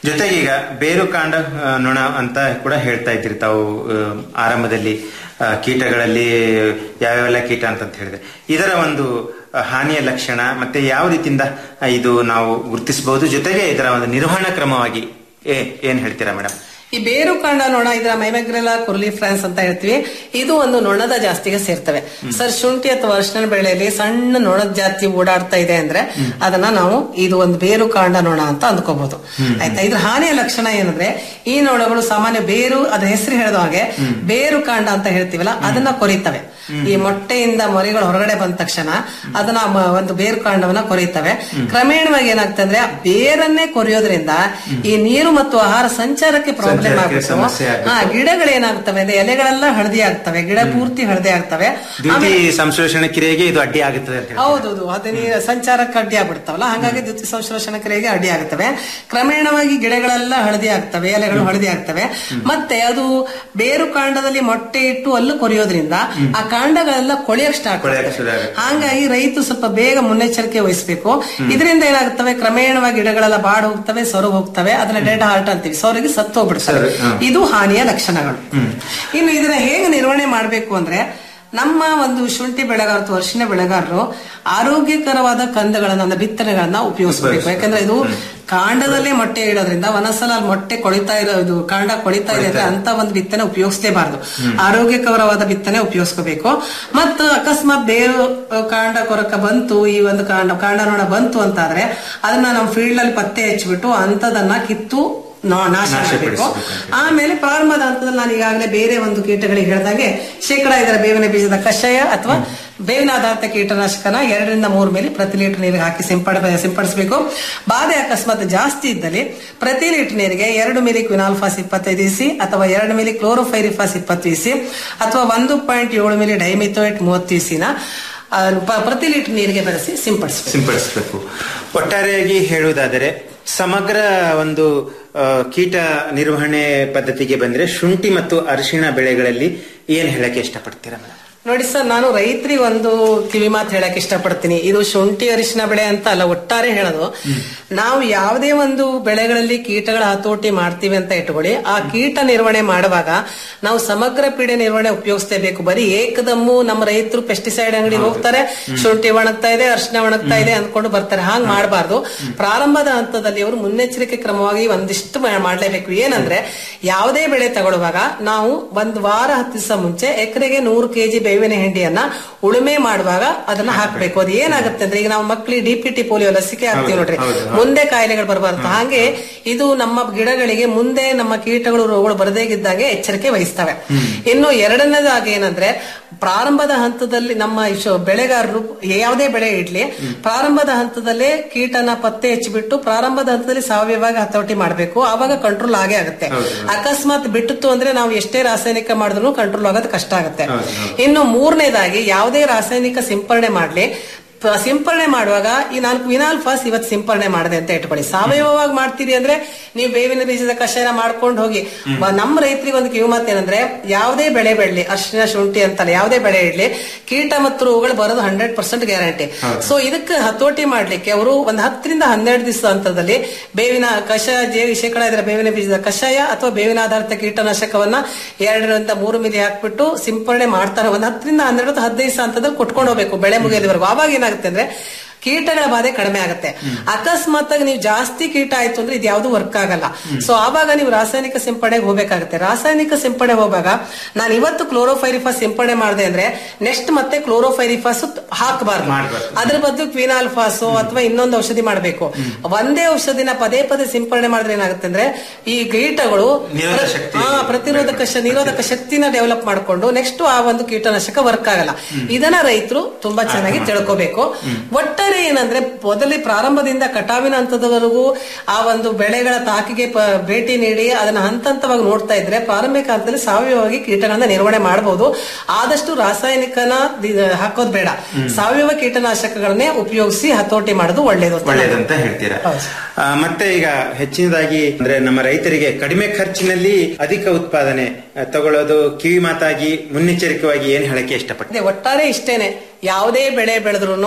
ಜೊತೆಗೆ ಈಗ ಬೇರು ಕಾಂಡ ಆ, ನೊಣ ಅಂತ ಕೂಡ ಹೇಳ್ತಾ ಇದ್ರಿ ತಾವು ಆ, ಆರಂಭದಲ್ಲಿ ಆ, ಕೀಟಗಳಲ್ಲಿ ಯಾವ್ಯಾವೆಲ್ಲ ಕೀಟ ಅಂತ ಹೇಳಿದ್ರೆ ಇದರ ಒಂದು ಆ, ಹಾನಿಯ ಲಕ್ಷಣ ಮತ್ತೆ ಯಾವ ರೀತಿಯಿಂದ ಆ, ಇದು ನಾವು ಗುರುತಿಸಬಹುದು ಜೊತೆಗೆ ಇದರ ಒಂದು ನಿರ್ವಹಣಾ ಕ್ರಮವಾಗಿ ಏ ಏನ್ ಹೇಳ್ತೀರಾ ಮೇಡಮ್ ಈ ಬೇರು ಕಾಂಡ ನೊಣ ಇದರ ಮೈಮೆಗ್ರೆಲಾ ಕುರ್ಲಿ ಫ್ರಾನ್ಸ್ ಅಂತ ಹೇಳ್ತೀವಿ ಇದು ಒಂದು ನೊಣದ ಜಾತಿಗೆ ಸೇರ್ತವೆ ಸರ್ ಶುಂಠಿ ಅಥವಾ ಅರಿಶಿನ ಬೆಳೆಯಲ್ಲಿ ಸಣ್ಣ ನೊಣದ ಜಾತಿ ಓಡಾಡ್ತಾ ಇದೆ ಅಂದ್ರೆ ಅದನ್ನ ನಾವು ಇದು ಒಂದು ಬೇರು ಕಾಂಡ ನೊಣ ಅಂತ ಅಂದ್ಕೋಬಹುದು ಆಯ್ತಾ ಇದ್ರ ಹಾನಿಯ ಲಕ್ಷಣ ಏನಂದ್ರೆ ಈ ನೊಣಗಳು ಸಾಮಾನ್ಯ ಬೇರು ಅದ ಹೆಸರು ಹೇಳಿದ ಹಾಗೆ ಬೇರು ಕಾಂಡ ಅಂತ ಹೇಳ್ತೀವಲ್ಲ ಅದನ್ನ ಕೊರಿತವೆ ಈ ಮೊಟ್ಟೆಯಿಂದ ಮರಿಗಳು ಹೊರಗಡೆ ಬಂದ ತಕ್ಷಣ ಅದನ್ನ ಮ- ಒಂದು ಬೇರು ಕಾಂಡವನ್ನ ಕೊರಿತವೆ ಕ್ರಮೇಣವಾಗಿ ಏನಾಗ್ತದೆ ಅಂದ್ರೆ ಆ ಬೇರನ್ನೇ ಕೊರಿಯೋದ್ರಿಂದ ಈ ನೀರು ಮತ್ತು ಆಹಾರ ಸಂಚಾರಕ್ಕೆ ಪ್ರಾಬ್ಲಮ್ ಸಂಚಾರಕ್ಕೆ ಆಗ್ಬಿಟ್ಟು ಸಮಸ್ಯೆ ಆಗುತ್ತೆ. ಹಾ ಗಿಡಗಳೇನಾಗ್ತವೆ ಅಂದ್ರೆ ಎಲೆಗಳೆಲ್ಲ ಹಳದಿ ಆಗ್ತವೆ ಗಿಡ ಪೂರ್ತಿ ಹಳದಿ ಆಗ್ತವೆ ದ್ಯುತಿ ಸಂಶ್ಲೇಷಣೆ ಕ್ರಿಯೆಗೆ ಇದು ಅಡ್ಡಿ ಆಗುತ್ತದೆ ಅಂತ ಹೇಳ್ತಾರೆ. ಹೌದೌದು ಅದು ನೀರು ಸಂಚಾರಕ್ಕೆ ಅಡ್ಡಿ ಆಗ್ಬಿಡ್ತಾವಲ್ಲ ಹಾಗಾಗಿ ದ್ಯುತಿ ಸಂಶ್ಲೇಷಣ ಕ್ರಿಯೆಗೆ ಅಡ್ಡಿ ಆಗ್ತವೆ ಕ್ರಮೇಣವಾಗಿ ಗಿಡಗಳೆಲ್ಲ ಹಳದಿ ಆಗ್ತವೆ ಎಲೆಗಳು ಹಳದಿ ಆಗ್ತವೆ ಮತ್ತೆ ಅದು ಬೇರು ಕಾಂಡದಲ್ಲಿ ಮೊಟ್ಟೆ ಇಟ್ಟು ಅಲ್ಲೂ ಕೊರಿಯೋದ್ರಿಂದ ಆ ಕಾಂಡಗಳೆಲ್ಲ ಕೊಳೆಯಕ್ ಸ್ಟಾರ್ಟ್ ಕೊಳೆಯಕ್ಕೆ ಶುರು ಆಗುತ್ತೆ. ಹಾಗಾಗಿ ರೈತ ಸ್ವಲ್ಪ ಬೇಗ ಮುನ್ನೆಚ್ಚರಿಕೆ ವಹಿಸಬೇಕು ಇದರಿಂದ ಏನಾಗುತ್ತವೆ ಕ್ರಮೇಣವಾಗಿ ಗಿಡಗಳೆಲ್ಲ ಬಾಡ್ ಹೋಗ್ತವೆ ಸೊರಗ್ ಹೋಗ್ತವೆ ಅದನ್ನ ಡೆಡ್ ಹಾರ್ಟ್ ಅಂತೀವಿ ಸೊರಗಿ ಸತ್ತು ಹೋಗ್ಬಿಡ್ತವೆ ಸರಿ, ಹಾ. ಇದು ಹಾನಿಯ ಲಕ್ಷಣಗಳು ಇನ್ನು ಇದನ್ನ ಹೇಗೆ ನಿರ್ವಹಣೆ ಮಾಡಬೇಕು ಅಂದ್ರೆ ನಮ್ಮ ಒಂದು ಶುಂಠಿ ಬೆಳೆಗಾರ ಅಥವಾ ಅರಿಶಿನ ಬೆಳೆಗಾರರು ಆರೋಗ್ಯಕರವಾದ ಕಂದಗಳನ್ನ ಅಂದ್ರೆ ಬಿತ್ತನೆಗಳನ್ನ ಉಪಯೋಗಿಸಬೇಕು ಯಾಕಂದ್ರೆ ಇದು ಕಾಂಡದಲ್ಲೇ ಮೊಟ್ಟೆ ಇಡೋದ್ರಿಂದ ಒಂದೊಂದ್ಸಲ ಅಲ್ಲಿ ಮೊಟ್ಟೆ ಕೊಳಿತಾ ಇರೋದು ಕಾಂಡ ಕೊಳಿತಾ ಇದೆ ಅಂದ್ರೆ ಅಂತ ಒಂದು ಬಿತ್ತನೆ ಉಪಯೋಗಿಸಲೇಬಾರದು ಆರೋಗ್ಯಕರವಾದ ಬಿತ್ತನೆ ಉಪಯೋಗಿಸ್ಕೋಬೇಕು ಮತ್ತು ಅಕಸ್ಮಾತ್ ಬೇರು ಅಹ್, ಕಾಂಡ ಕೊರಕ ಬಂತು ಈ ಒಂದು ಕಾಂಡ ಕಾಂಡ ನೋಡ ಬಂತು ಅಂತಾದ್ರೆ ಅದನ್ನ ನಮ್ಮ ಫೀಲ್ಡ್ ಅಲ್ಲಿ ಪತ್ತೆ ಹಚ್ಚಿಬಿಟ್ಟು ಅಂತದನ್ನ ಕಿತ್ತು ನಾ- ನಾಶ ಮಾಡಬೇಕು ಆಮೇಲೆ ಪ್ರಾರಂಭದ ಹಂತದಲ್ಲಿ ನಾನು ಈಗಾಗಲೇ ಬೇರೆ ಒಂದು ಕೀಟಗಳಿಗೆ ಹೇಳಿದಾಗೆ ಶೇಕಡ ಇದರ ಬೇವಿನ ಬೀಜದ ಕಷಾಯ ಅಥವಾ ಬೇವಿನ ಆಧಾರಿತ ಕೀಟನಾಶಕನ ಎರಡರಿಂದ ಮೂರು ಮೇಲೆ ಪ್ರತಿ ಲೀಟರ್ ನೀರಿಗೆ ಹಾಕಿ ಸಿಂಪಡ ಸಿಂಪಡಿಸಬೇಕು ಬಾಧೆ ಅಕಸ್ಮಾತ್ ಜಾಸ್ತಿ ಇದ್ದಲ್ಲಿ ಪ್ರತಿ ಲೀಟರ್ ನೀರಿಗೆ ಎರಡು ಮಿಲಿ ಕ್ವಿನಾಲ್ಫಾಸ್ ಇಪ್ಪತ್ತೈದು ಇಸಿ ಅಥವಾ ಎರಡು ಮಿಲಿ ಕ್ಲೋರೋಫೈರಿಫಾಸ್ ಇಪ್ಪತ್ತು ಇಸಿ ಅಥವಾ ಒಂದು ಪಾಯಿಂಟ್ ಏಳು ಮಿಲಿ ಡೈಮಿಥೋಯೇಟ್ ಮೂವತ್ತು ಇಸಿನ ಆ, ಪ- ಪ್ರತಿ ಲೀಟರ್ ನೀರಿಗೆ ಬೆರೆಸಿ ಸಿಂಪಡಿಸಬೇಕು ಸಿಂಪಡಿಸಬೇಕು ಒಟ್ಟಾರೆಯಾಗಿ ಹೇಳುವುದಾದರೆ ಸಮಗ್ರ ಒಂದು ಆ, ಕೀಟ ನಿರ್ವಹಣೆ ಪದ್ಧತಿಗೆ ಬಂದ್ರೆ ಶುಂಠಿ ಮತ್ತು ಅರಿಶಿಣ ಬೆಳೆಗಳಲ್ಲಿ ಏನ್ ಹೇಳಕ್ಕೆ ಇಷ್ಟಪಡ್ತೀರಾ ಮೇಡಮ್ ನೋಡಿ ಸರ್ ನಾನು ರೈತರಿಗೆ ಒಂದು ಕಿವಿ ಮಾತು ಹೇಳಕ್ ಇಷ್ಟಪಡ್ತೀನಿ ಇದು ಶುಂಠಿ ಅರಿಶಿನ ಬೆಳೆ ಅಂತ ಅಲ್ಲ ಒಟ್ಟಾರೆ ಹೇಳೋದು ನಾವು ಯಾವುದೇ ಒಂದು ಬೆಳೆಗಳಲ್ಲಿ ಕೀಟಗಳ ಹತೋಟಿ ಮಾಡ್ತೀವಿ ಅಂತ ಇಟ್ಕೊಳ್ಳಿ ಆ ಕೀಟ ನಿರ್ವಹಣೆ ಮಾಡುವಾಗ ನಾವು ಸಮಗ್ರ ಪೀಡೆ ನಿರ್ವಹಣೆ ಉಪಯೋಗಿಸಲೇಬೇಕು ಬರೀ ಏಕದಮ್ಮು ನಮ್ಮ ರೈತರು ಪೆಸ್ಟಿಸೈಡ್ ಅಂಗಡಿ ಹೋಗ್ತಾರೆ ಶುಂಠಿ ಒಣಗ್ತಾ ಇದೆ ಅರಿಶಿನ ಒಣಗ್ತಾ ಇದೆ ಅಂದ್ಕೊಂಡು ಬರ್ತಾರೆ ಹಾಗೆ ಮಾಡಬಾರ್ದು ಪ್ರಾರಂಭದ ಹಂತದಲ್ಲಿ ಅವರು ಮುನ್ನೆಚ್ಚರಿಕೆ ಕ್ರಮವಾಗಿ ಒಂದಿಷ್ಟು ಮಾ- ಮಾಡ್ಲೇಬೇಕು ಏನಂದ್ರೆ ಯಾವುದೇ ಬೆಳೆ ತಗೊಳ್ಳುವಾಗ ನಾವು ಒಂದು ವಾರ ಹತ್ತು ದಿವಸ ಮುಂಚೆ ಎಕರೆಗೆ ನೂರು ಕೆಜಿ ಬೇವಿನ ಹಿಂಡಿಯನ್ನ ಉಳುಮೆ ಮಾಡುವಾಗ ಅದನ್ನ ಹಾಕಬೇಕು ಅದು ಏನಾಗುತ್ತೆ ಅಂದ್ರೆ ಈಗ ನಾವು ಮಕ್ಕಳಿಗೆ ಡಿ ಪಿ ಟಿ ಪೋಲಿಯೋ ಲಸಿಕೆ ಹಾಕ್ತೀವಿ ನೋಡ್ರಿ ಮುಂದೆ ಕಾಯಿಲೆಗಳು ಬರಬಾರ್ದು ಹಾಗೆ ಇದು ನಮ್ಮ ಗಿಡಗಳಿಗೆ ಮುಂದೆ ನಮ್ಮ ಕೀಟಗಳು ರೋಗಗಳು ಬರದೇಗಿದ್ದಾಗೆ ಎಚ್ಚರಿಕೆ ವಹಿಸ್ತವೆ ಇನ್ನು ಎರಡನೇದಾಗಿ ಏನಂದ್ರೆ ಪ್ರಾರಂಭದ ಹಂತದಲ್ಲಿ ನಮ್ಮ ಇಶು- ಬೆಳೆಗಾರರು ಯಾವುದೇ ಬೆಳೆ ಇಡ್ಲಿ ಪ್ರಾರಂಭದ ಹಂತದಲ್ಲೇ ಕೀಟನ ಪತ್ತೆ ಹಚ್ಚಿಬಿಟ್ಟು ಪ್ರಾರಂಭದ ಹಂತದಲ್ಲಿ ಸಾವಯವವಾಗಿ ಹತೋಟಿ ಮಾಡಬೇಕು ಆವಾಗ ಕಂಟ್ರೋಲ್ ಆಗೇ ಆಗುತ್ತೆ ಅಕಸ್ಮಾತ್ ಬಿಟ್ಟಿತ್ತು ಅಂದ್ರೆ ನಾವು ಎಷ್ಟೇ ರಾಸಾಯನಿಕ ಮಾಡಿದ್ರು ಕಂಟ್ರೋಲ್ ಆಗೋದು ಕಷ್ಟ ಆಗುತ್ತೆ ಇನ್ನು ಮೂರನೇದಾಗಿ ಯಾವುದೇ ರಾಸಾಯನಿಕ ಸಿಂಪರಣೆ ಮಾಡ್ಲಿ ಪ- ಸಿಂಪರಣೆ ಮಾಡುವಾಗ ಈ ನಾನು ವಿನಾಲ್ ಫಾಸ್ ಇವತ್ತು ಸಿಂಪರಣೆ ಮಾಡಿದೆ ಅಂತ ಇಟ್ಕೊಳ್ಳಿ ಸಾವಯವವಾಗಿ ಮಾಡ್ತೀರಿ ಅಂದ್ರೆ ನೀವು ಬೇವಿನ ಬೀಜದ ಕಷಾಯ ಮಾಡ್ಕೊಂಡು ಹೋಗಿ ಮ- ನಮ್ಮ ರೈತರಿಗೆ ಒಂದು ಕಿವಿ ಮಾತೇನಂದ್ರೆ ಯಾವುದೇ ಬೆಳೆ ಬೆಳಲಿ ಅರಿಶಿನ ಶುಂಠಿ ಅಂತಲ್ಲ ಯಾವುದೇ ಬೆಳೆ ಇಡ್ಲಿ ಕೀಟ ಮತ್ತು ರೋಗಗಳು ಬರೋದು ಹಂಡ್ರೆಡ್ ಪರ್ಸೆಂಟ್ ಗ್ಯಾರಂಟಿ ಸೊ ಇದಕ್ಕೆ ಹತೋಟಿ ಮಾಡ್ಲಿಕ್ಕೆ ಅವರು ಒಂದ್ ಹತ್ತರಿಂದ ಹನ್ನೆರಡು ದಿವಸ ಹಂತದಲ್ಲಿ ಬೇವಿನ ಕಷಾಯ ಜೇವಿ ಶೇಕಡ ಇದರ ಬೇವಿನ ಬೀಜದ ಕಷಾಯ ಅಥವಾ ಬೇವಿನ ಆಧಾರಿತ ಕೀಟನಾಶಕವನ್ನ ಎರಡರಿಂದ ಮೂರು ಮಿಲಿ ಹಾಕ್ಬಿಟ್ಟು ಸಿಂಪರಣೆ ಮಾಡ್ತಾರೆ ಒಂದ್ ಹತ್ತರಿಂದ ಹನ್ನೆರಡು ಹದಿನೈದು ದಿವಸ ಹಂತದಲ್ಲಿ ಕೊಟ್ಕೊಂಡು ಹೋಗ್ಬೇಕು ಬೆಳೆ ಮುಗಿಯೋದವರೆಗೂ ಅವಾಗ ಏನಾಗುತ್ತೆ ಅಂದ್ರೆ ಕೀಟಗಳ ಬಾಧೆ ಕಡಿಮೆ ಆಗುತ್ತೆ ಅಕಸ್ಮಾತ್ ಆಗಿ ನೀವು ಜಾಸ್ತಿ ಕೀಟ ಆಯ್ತು ಅಂದ್ರೆ ಇದು ಯಾವ್ದು ವರ್ಕ್ ಆಗಲ್ಲ ಸೊ ಆವಾಗ ನೀವು ರಾಸಾಯನಿಕ ಸಿಂಪಡಣೆಗೆ ಹೋಗ್ಬೇಕಾಗುತ್ತೆ ರಾಸಾಯನಿಕ ಸಿಂಪಡಣೆ ಹೋಗುವಾಗ ನಾನು ಇವತ್ತು ಕ್ಲೋರೋಫೈರಿಫಾಸ್ ಸಿಂಪಡಣೆ ಮಾಡಿದೆ ಅಂದ್ರೆ ನೆಕ್ಸ್ಟ್ ಮತ್ತೆ ಕ್ಲೋರೋಫೈರಿಫಾಸ್ ಹಾಕಬಾರ್ದು ಅದ್ರ ಬದಲು ಕ್ವಿನಾಲ್ಫಾಸು ಅಥವಾ ಇನ್ನೊಂದು ಔಷಧಿ ಮಾಡಬೇಕು ಒಂದೇ ಔಷಧಿನ ಪದೇ ಪದೇ ಸಿಂಪಡಣೆ ಮಾಡಿದ್ರೆ ಏನಾಗುತ್ತೆ ಅಂದ್ರೆ ಈ ಕೀಟಗಳು ನಿರೋಧಕ ಶಕ್ತಿ ಹಾ, ಪ್ರತಿರೋಧಕ ಶ- ನಿರೋಧಕ ಶಕ್ತಿನ ಡೆವಲಪ್ ಮಾಡಿಕೊಂಡು ನೆಕ್ಸ್ಟ್ ಆ ಒಂದು ಕೀಟನಾಶಕ ವರ್ಕ್ ಆಗಲ್ಲ ಇದನ್ನ ರೈತರು ತುಂಬಾ ಚೆನ್ನಾಗಿ ತಿಳ್ಕೋಬೇಕು ಒಟ್ಟಾರೆ ಏನಂದ್ರೆ ಮೊದಲೇ ಪ್ರಾರಂಭದಿಂದ ಕಟಾವಿನ ಹಂತದವರೆಗೂ ಆ ಒಂದು ಬೆಳೆಗಳ ತಾಕಿಗೆ ಪ- ಭೇಟಿ ನೀಡಿ ಅದನ್ನ ಹಂತ ಹಂತವಾಗಿ ನೋಡ್ತಾ ಇದ್ರೆ ಪ್ರಾರಂಭಿಕ ಹಂತದಲ್ಲಿ ಸಾವಯವವಾಗಿ ಕೀಟಗಳನ್ನ ನಿರ್ವಹಣೆ ಮಾಡಬಹುದು ಆದಷ್ಟು ರಾಸಾಯನಿಕನ ದಿ- ಹಾಕೋದ್ ಬೇಡ ಸಾವಯವ ಕೀಟನಾಶಕಗಳನ್ನೇ ಉಪಯೋಗಿಸಿ ಹತೋಟಿ ಮಾಡೋದು ಒಳ್ಳೇದು ಅಂತ ಒಳ್ಳೇದಂತ ಹೇಳ್ತೀರಾ ಹೌದು. ಆ, ಮತ್ತೆ ಈಗ ಹೆಚ್ಚಿನದಾಗಿ ಅಂದ್ರೆ ನಮ್ಮ ರೈತರಿಗೆ ಕಡಿಮೆ ಖರ್ಚಿನಲ್ಲಿ ಅಧಿಕ ಉತ್ಪಾದನೆ ಆ, ತಗೊಳ್ಳೋದು ಕಿವಿ ಮಾತಾಗಿ ಮುನ್ನೆಚ್ಚರಿಕೆಯಾಗಿ ಏನ್ ಹೇಳಕ್ಕೆ ಇಷ್ಟಪಡ್ತೀನಿ ಅದೇ ಒಟ್ಟಾರೆ ಇಷ್ಟೇನೆ ಯಾವುದೇ ಬೆಳೆ ಬೆಳೆದ್ರು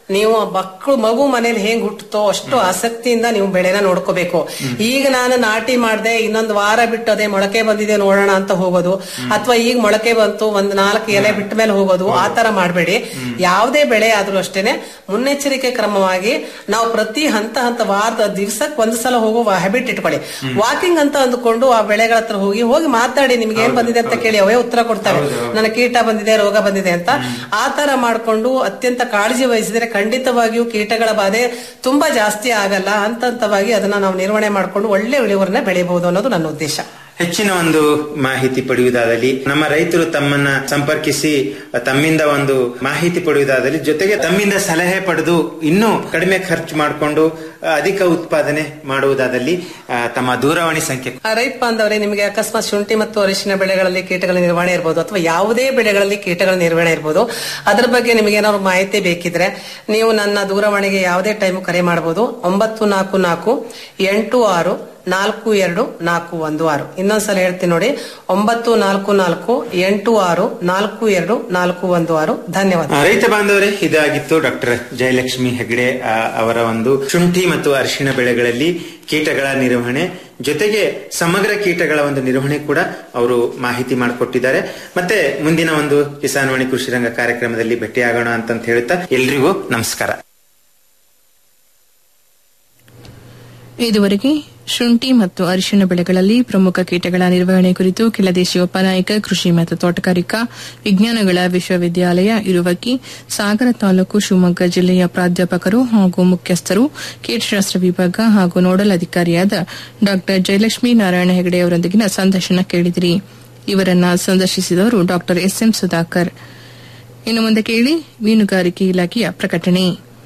ನೀವು ಮಕ್ಕಳು ಮಗು ಮನೇಲಿ ಹೆಂಗ್ ಹುಟ್ಟುತ್ತೋ ಅಷ್ಟು ಆಸಕ್ತಿಯಿಂದ ನೀವು ಬೆಳೆನ ನೋಡ್ಕೋಬೇಕು ಈಗ ನಾನು ನಾಟಿ ಮಾಡ್ದೆ ಇನ್ನೊಂದು ವಾರ ಬಿಟ್ಟು ಅದೇ ಮೊಳಕೆ ಬಂದಿದೆ ನೋಡೋಣ ಅಂತ ಹೋಗೋದು ಅಥವಾ ಈಗ ಮೊಳಕೆ ಬಂತು ಒಂದ್ ನಾಲ್ಕು ಎಲೆ ಬಿಟ್ಟ ಮೇಲೆ ಹೋಗೋದು ಆ ತರ ಮಾಡಬೇಡಿ ಯಾವುದೇ ಬೆಳೆ ಆದ್ರೂ ಅಷ್ಟೇನೆ ಮುನ್ನೆಚ್ಚರಿಕೆ ಕ್ರಮವಾಗಿ ನಾವು ಪ್ರತಿ ಹಂತ ಹಂತ ವಾರದ ದಿವ್ಸಕ್ಕೆ ಒಂದ್ ಸಲ ಹೋಗೋ ಹ್ಯಾಬಿಟ್ ಇಟ್ಕೊಳ್ಳಿ ವಾಕಿಂಗ್ ಅಂತ ಅಂದ್ಕೊಂಡು ಆ ಬೆಳೆಗಳ ಹತ್ರ ಹೋಗಿ ಹೋಗಿ ಮಾತಾಡಿ ನಿಮ್ಗೆ ಏನ್ ಬಂದಿದೆ ಅಂತ ಕೇಳಿ ಅವೇ ಉತ್ತರ ಕೊಡ್ತವೆ ನನ್ನ ಕೀಟ ಬಂದಿದೆ ರೋಗ ಬಂದಿದೆ ಅಂತ ಆ ತರ ಮಾಡ್ಕೊಂಡು ಅತ್ಯಂತ ಕಾಳಜಿ ವಹಿಸಿದ್ರೆ ಖಂಡಿತವಾಗಿಯೂ ಕೀಟಗಳ ಬಾಧೆ ತುಂಬಾ ಜಾಸ್ತಿ ಆಗಲ್ಲ ಹಂತ ಹಂತವಾಗಿ ಅದನ್ನ ನಾವು ನಿರ್ವಹಣೆ ಮಾಡ್ಕೊಂಡು ಒಳ್ಳೆ ಇಳುವರಿನ ಬೆಳೆಯಬಹುದು ಅನ್ನೋದು ನನ್ನ ಉದ್ದೇಶ ಹೆಚ್ಚಿನ ಒಂದು ಮಾಹಿತಿ ಪಡೆಯುವುದಾದಲ್ಲಿ ನಮ್ಮ ರೈತರು ತಮ್ಮನ್ನ ಸಂಪರ್ಕಿಸಿ ತಮ್ಮಿಂದ ಒಂದು ಮಾಹಿತಿ ಪಡೆಯುವುದಾದಲ್ಲಿ ಜೊತೆಗೆ ತಮ್ಮಿಂದ ಸಲಹೆ ಪಡೆದು ಇನ್ನೂ ಕಡಿಮೆ ಖರ್ಚು ಮಾಡಿಕೊಂಡು ಅಧಿಕ ಉತ್ಪಾದನೆ ಮಾಡುವುದಾದಲ್ಲಿ ಆ, ತಮ್ಮ ದೂರವಾಣಿ ಸಂಖ್ಯೆ ಆ ರೈತ ಬಾಂಧವರೇ ನಿಮಗೆ ಅಕಸ್ಮಾತ್ ಶುಂಠಿ ಮತ್ತು ಅರಿಶಿನ ಬೆಳೆಗಳಲ್ಲಿ ಕೀಟಗಳ ನಿರ್ವಹಣೆ ಇರ್ಬೋದು ಅಥವಾ ಯಾವುದೇ ಬೆಳೆಗಳಲ್ಲಿ ಕೀಟಗಳ ನಿರ್ವಹಣೆ ಇರ್ಬೋದು ಅದ್ರ ಬಗ್ಗೆ ನಿಮಗೆ ಏನಾದ್ರು ಮಾಹಿತಿ ಬೇಕಿದ್ರೆ ನೀವು ನನ್ನ ದೂರವಾಣಿಗೆ ಯಾವುದೇ ಟೈಮ್ ಕರೆ ಮಾಡಬಹುದು ಒಂಬತ್ತು ನಾಲ್ಕು ನಾಲ್ಕು ಎಂಟು ಆರು ನಾಲ್ಕು ಎರಡು ನಾಲ್ಕು ಒಂದು ಆರು ಇನ್ನೊಂದ್ಸಲ ಹೇಳ್ತೀನಿ ನೋಡಿ ಒಂಬತ್ತು ನಾಲ್ಕು ನಾಲ್ಕು ಎಂಟು ಆರು ನಾಲ್ಕು ಎರಡು ನಾಲ್ಕು ಒಂದು ಆರು ಧನ್ಯವಾದ ಆ, ರೈತ ಬಾಂಧವರೇ ಇದಾಗಿತ್ತು ಡಾಕ್ಟರ್ ಜಯಲಕ್ಷ್ಮಿ ಹೆಗ್ಡೆ ಆ, ಅವರ ಒಂದು ಶುಂಠಿ ಮತ್ತು ಅರಿಶಿಣ ಬೆಳೆಗಳಲ್ಲಿ ಕೀಟಗಳ ನಿರ್ವಹಣೆ ಜೊತೆಗೆ ಸಮಗ್ರ ಕೀಟಗಳ ಒಂದು ನಿರ್ವಹಣೆ ಕೂಡ ಅವರು ಮಾಹಿತಿ ಮಾಡಿಕೊಟ್ಟಿದ್ದಾರೆ ಮತ್ತೆ ಮುಂದಿನ ಒಂದು ಕಿಸಾನ್ವಾಣಿ ಕೃಷಿ ರಂಗ ಕಾರ್ಯಕ್ರಮದಲ್ಲಿ ಭೇಟಿಯಾಗೋಣ ಅಂತಂತ ಹೇಳ್ತಾ ಎಲ್ರಿಗೂ ನಮಸ್ಕಾರ ಇದುವರೆಗೆ ಶುಂಠಿ ಮತ್ತು ಅರಿಶಿಣ ಬೆಳೆಗಳಲ್ಲಿ ಪ್ರಮುಖ ಕೀಟಗಳ ನಿರ್ವಹಣೆ ಕುರಿತು ಕೆಳದೇಶಿ ಉಪನಾಯಕ ಕೃಷಿ ಮತ್ತು ತೋಟಗಾರಿಕಾ ವಿಜ್ಞಾನಗಳ ವಿಶ್ವವಿದ್ಯಾಲಯ ಇರುವಕ್ಕಿ ಸಾಗರ ತಾಲೂಕು ಶಿವಮೊಗ್ಗ ಜಿಲ್ಲೆಯ ಪ್ರಾಧ್ಯಾಪಕರು ಹಾಗೂ ಮುಖ್ಯಸ್ಥರು ಕೀಟಶಾಸ್ತ್ರ ವಿಭಾಗ ಹಾಗೂ ನೋಡಲ್ ಅಧಿಕಾರಿಯಾದ ಡಾ ಜಯಲಕ್ಷ್ಮೀ ನಾರಾಯಣ ಹೆಗಡೆ ಅವರೊಂದಿಗಿನ ಸಂದರ್ಶನ ಕೇಳಿದಿರಿ ಇವರನ್ನ ಸಂದರ್ಶಿಸಿದವರು ಡಾ ಎಸ್ಎಂ ಸುಧಾಕರ್ ಇನ್ನು ಮುಂದೆ ಕೇಳಿ ಮೀನುಗಾರಿಕೆ ಇಲಾಖೆಯ ಪ್ರಕಟಣೆ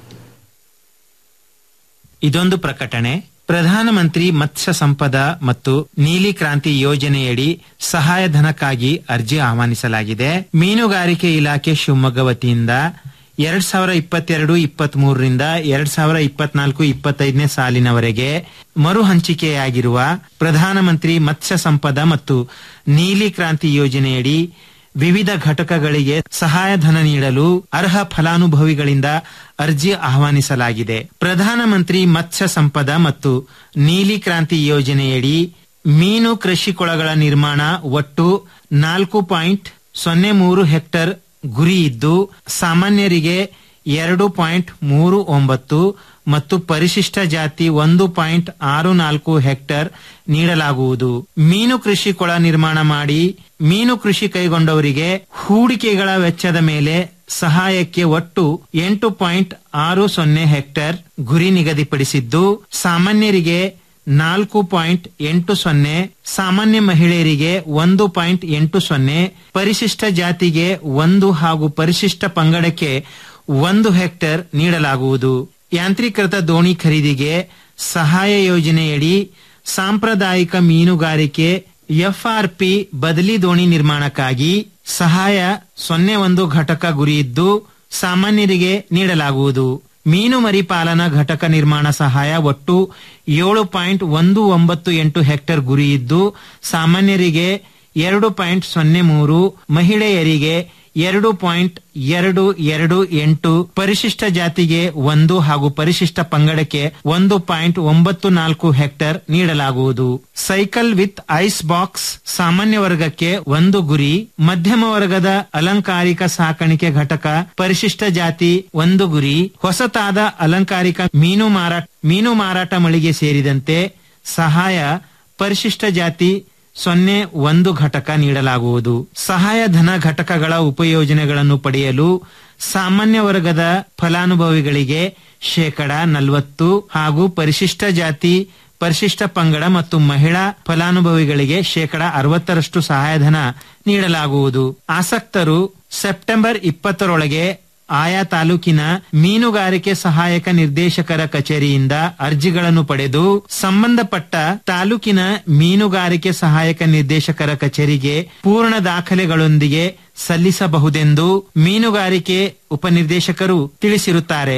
ಇದೊಂದು ಪ್ರಕಟಣೆ ಪ್ರಧಾನಮಂತ್ರಿ ಮತ್ಸ್ಯ ಸಂಪದ ಮತ್ತು ನೀಲಿ ಕ್ರಾಂತಿ ಯೋಜನೆಯಡಿ ಸಹಾಯಧನಕ್ಕಾಗಿ ಅರ್ಜಿ ಆಹ್ವಾನಿಸಲಾಗಿದೆ ಮೀನುಗಾರಿಕೆ ಇಲಾಖೆ ಶಿವಮೊಗ್ಗ ವತಿಯಿಂದ ಎರಡ್ ಸಾವಿರ ಇಪ್ಪತ್ತೆರಡು ಇಪ್ಪತ್ತ್ ಮೂರರಿಂದ ಎರಡ್ ಸಾವಿರ ಇಪ್ಪತ್ನಾಲ್ಕು ಇಪ್ಪತ್ತೈದನೇ ಸಾಲಿನವರೆಗೆ ಮರು ಹಂಚಿಕೆಯಾಗಿರುವ ಪ್ರಧಾನಮಂತ್ರಿ ಮತ್ಸ್ಯ ಸಂಪದ ಮತ್ತು ನೀಲಿ ಕ್ರಾಂತಿ ಯೋಜನೆಯಡಿ ವಿವಿಧ ಘಟಕಗಳಿಗೆ ಸಹಾಯಧನ ನೀಡಲು ಅರ್ಹ ಫಲಾನುಭವಿಗಳಿಂದ ಅರ್ಜಿ ಆಹ್ವಾನಿಸಲಾಗಿದೆ ಪ್ರಧಾನಮಂತ್ರಿ ಮತ್ಸ್ಯ ಸಂಪದ ಮತ್ತು ನೀಲಿ ಕ್ರಾಂತಿ ಯೋಜನೆಯಡಿ ಮೀನು ಕೃಷಿ ಕೊಳಗಳ ನಿರ್ಮಾಣ ಒಟ್ಟು ನಾಲ್ಕು ಪಾಯಿಂಟ್ ಸೊನ್ನೆ ಮೂರು ಹೆಕ್ಟರ್ ಗುರಿ ಇದ್ದು ಸಾಮಾನ್ಯರಿಗೆ ಎರಡು ಪಾಯಿಂಟ್ ಮೂರು ಒಂಬತ್ತು ಮತ್ತು ಪರಿಶಿಷ್ಟ ಜಾತಿ ಒಂದು ಪಾಯಿಂಟ್ ಆರು ನಾಲ್ಕು ಹೆಕ್ಟರ್ ನೀಡಲಾಗುವುದು ಮೀನು ಕೃಷಿ ಕೊಳ ನಿರ್ಮಾಣ ಮಾಡಿ ಮೀನು ಕೃಷಿ ಕೈಗೊಂಡವರಿಗೆ ಹೂಡಿಕೆಗಳ ವೆಚ್ಚದ ಮೇಲೆ ಸಹಾಯಕ್ಕೆ ಒಟ್ಟು ಎಂಟು ಪಾಯಿಂಟ್ ಆರು ಸೊನ್ನೆ ಹೆಕ್ಟರ್ ಗುರಿ ನಿಗದಿಪಡಿಸಿದ್ದು ಸಾಮಾನ್ಯರಿಗೆ ನಾಲ್ಕು ಪಾಯಿಂಟ್ ಎಂಟು ಸೊನ್ನೆ ಸಾಮಾನ್ಯ ಮಹಿಳೆಯರಿಗೆ ಒಂದು ಪಾಯಿಂಟ್ ಎಂಟು ಸೊನ್ನೆ ಪರಿಶಿಷ್ಟ ಜಾತಿಗೆ ಒಂದು ಹಾಗೂ ಪರಿಶಿಷ್ಟ ಪಂಗಡಕ್ಕೆ ಒಂದು ಹೆಕ್ಟೇರ್ ನೀಡಲಾಗುವುದು ಯಾಂತ್ರೀಕೃತ ದೋಣಿ ಖರೀದಿಗೆ ಸಹಾಯ ಯೋಜನೆಯಡಿ ಸಾಂಪ್ರದಾಯಿಕ ಮೀನುಗಾರಿಕೆ ಎಫ್ಆರ್ಪಿ ಬದಲಿ ದೋಣಿ ನಿರ್ಮಾಣಕ್ಕಾಗಿ ಸಹಾಯ ಸೊನ್ನೆ ಒಂದು ಘಟಕ ಗುರಿಯಿದ್ದು ಸಾಮಾನ್ಯರಿಗೆ ನೀಡಲಾಗುವುದು ಮೀನು ಮರಿಪಾಲನಾ ಘಟಕ ನಿರ್ಮಾಣ ಸಹಾಯ ಒಟ್ಟು ಏಳು ಪಾಯಿಂಟ್ ಒಂದು ಒಂಬತ್ತು ಎಂಟು ಹೆಕ್ಟೇರ್ ಗುರಿಯಿದ್ದು ಸಾಮಾನ್ಯರಿಗೆ ಎರಡು ಪಾಯಿಂಟ್ ಸೊನ್ನೆ ಮೂರು ಮಹಿಳೆಯರಿಗೆ ಎರಡು ಪಾಯಿಂಟ್ ಎರಡು ಎರಡು ಎಂಟು ಪರಿಶಿಷ್ಟ ಜಾತಿಗೆ ಒಂದು ಹಾಗೂ ಪರಿಶಿಷ್ಟ ಪಂಗಡಕ್ಕೆ ಒಂದು ಪಾಯಿಂಟ್ ಒಂಬತ್ತು ನಾಲ್ಕು ಹೆಕ್ಟೇರ್ ನೀಡಲಾಗುವುದು ಸೈಕಲ್ ವಿತ್ ಐಸ್ ಬಾಕ್ಸ್ ಸಾಮಾನ್ಯ ವರ್ಗಕ್ಕೆ ಒಂದು ಗುರಿ ಮಧ್ಯಮ ವರ್ಗದ ಅಲಂಕಾರಿಕ ಸಾಕಾಣಿಕೆ ಘಟಕ ಪರಿಶಿಷ್ಟ ಜಾತಿ ಒಂದು ಗುರಿ ಹೊಸತಾದ ಅಲಂಕಾರಿಕ ಮೀನು ಮಾರಾಟ ಮೀನು ಮಾರಾಟ ಮಳಿಗೆ ಸೇರಿದಂತೆ ಸಹಾಯ ಪರಿಶಿಷ್ಟ ಜಾತಿ ಸೊನ್ನೆ ಒಂದು ಘಟಕ ನೀಡಲಾಗುವುದು ಸಹಾಯಧನ ಘಟಕಗಳ ಉಪಯೋಜನೆಗಳನ್ನು ಪಡೆಯಲು ಸಾಮಾನ್ಯ ವರ್ಗದ ಫಲಾನುಭವಿಗಳಿಗೆ ಶೇಕಡ ನಲವತ್ತು ಹಾಗೂ ಪರಿಶಿಷ್ಟ ಜಾತಿ ಪರಿಶಿಷ್ಟ ಪಂಗಡ ಮತ್ತು ಮಹಿಳಾ ಫಲಾನುಭವಿಗಳಿಗೆ ಶೇಕಡ ಅರವತ್ತರಷ್ಟು ಸಹಾಯಧನ ನೀಡಲಾಗುವುದು ಆಸಕ್ತರು ಸೆಪ್ಟೆಂಬರ್ ಇಪ್ಪತ್ತರೊಳಗೆ ಆಯಾ ತಾಲೂಕಿನ ಮೀನುಗಾರಿಕೆ ಸಹಾಯಕ ನಿರ್ದೇಶಕರ ಕಚೇರಿಯಿಂದ ಅರ್ಜಿಗಳನ್ನು ಪಡೆದು ಸಂಬಂಧಪಟ್ಟ ತಾಲೂಕಿನ ಮೀನುಗಾರಿಕೆ ಸಹಾಯಕ ನಿರ್ದೇಶಕರ ಕಚೇರಿಗೆ ಪೂರ್ಣ ದಾಖಲೆಗಳೊಂದಿಗೆ ಸಲ್ಲಿಸಬಹುದೆಂದು ಮೀನುಗಾರಿಕೆ ಉಪನಿರ್ದೇಶಕರು ತಿಳಿಸಿರುತ್ತಾರೆ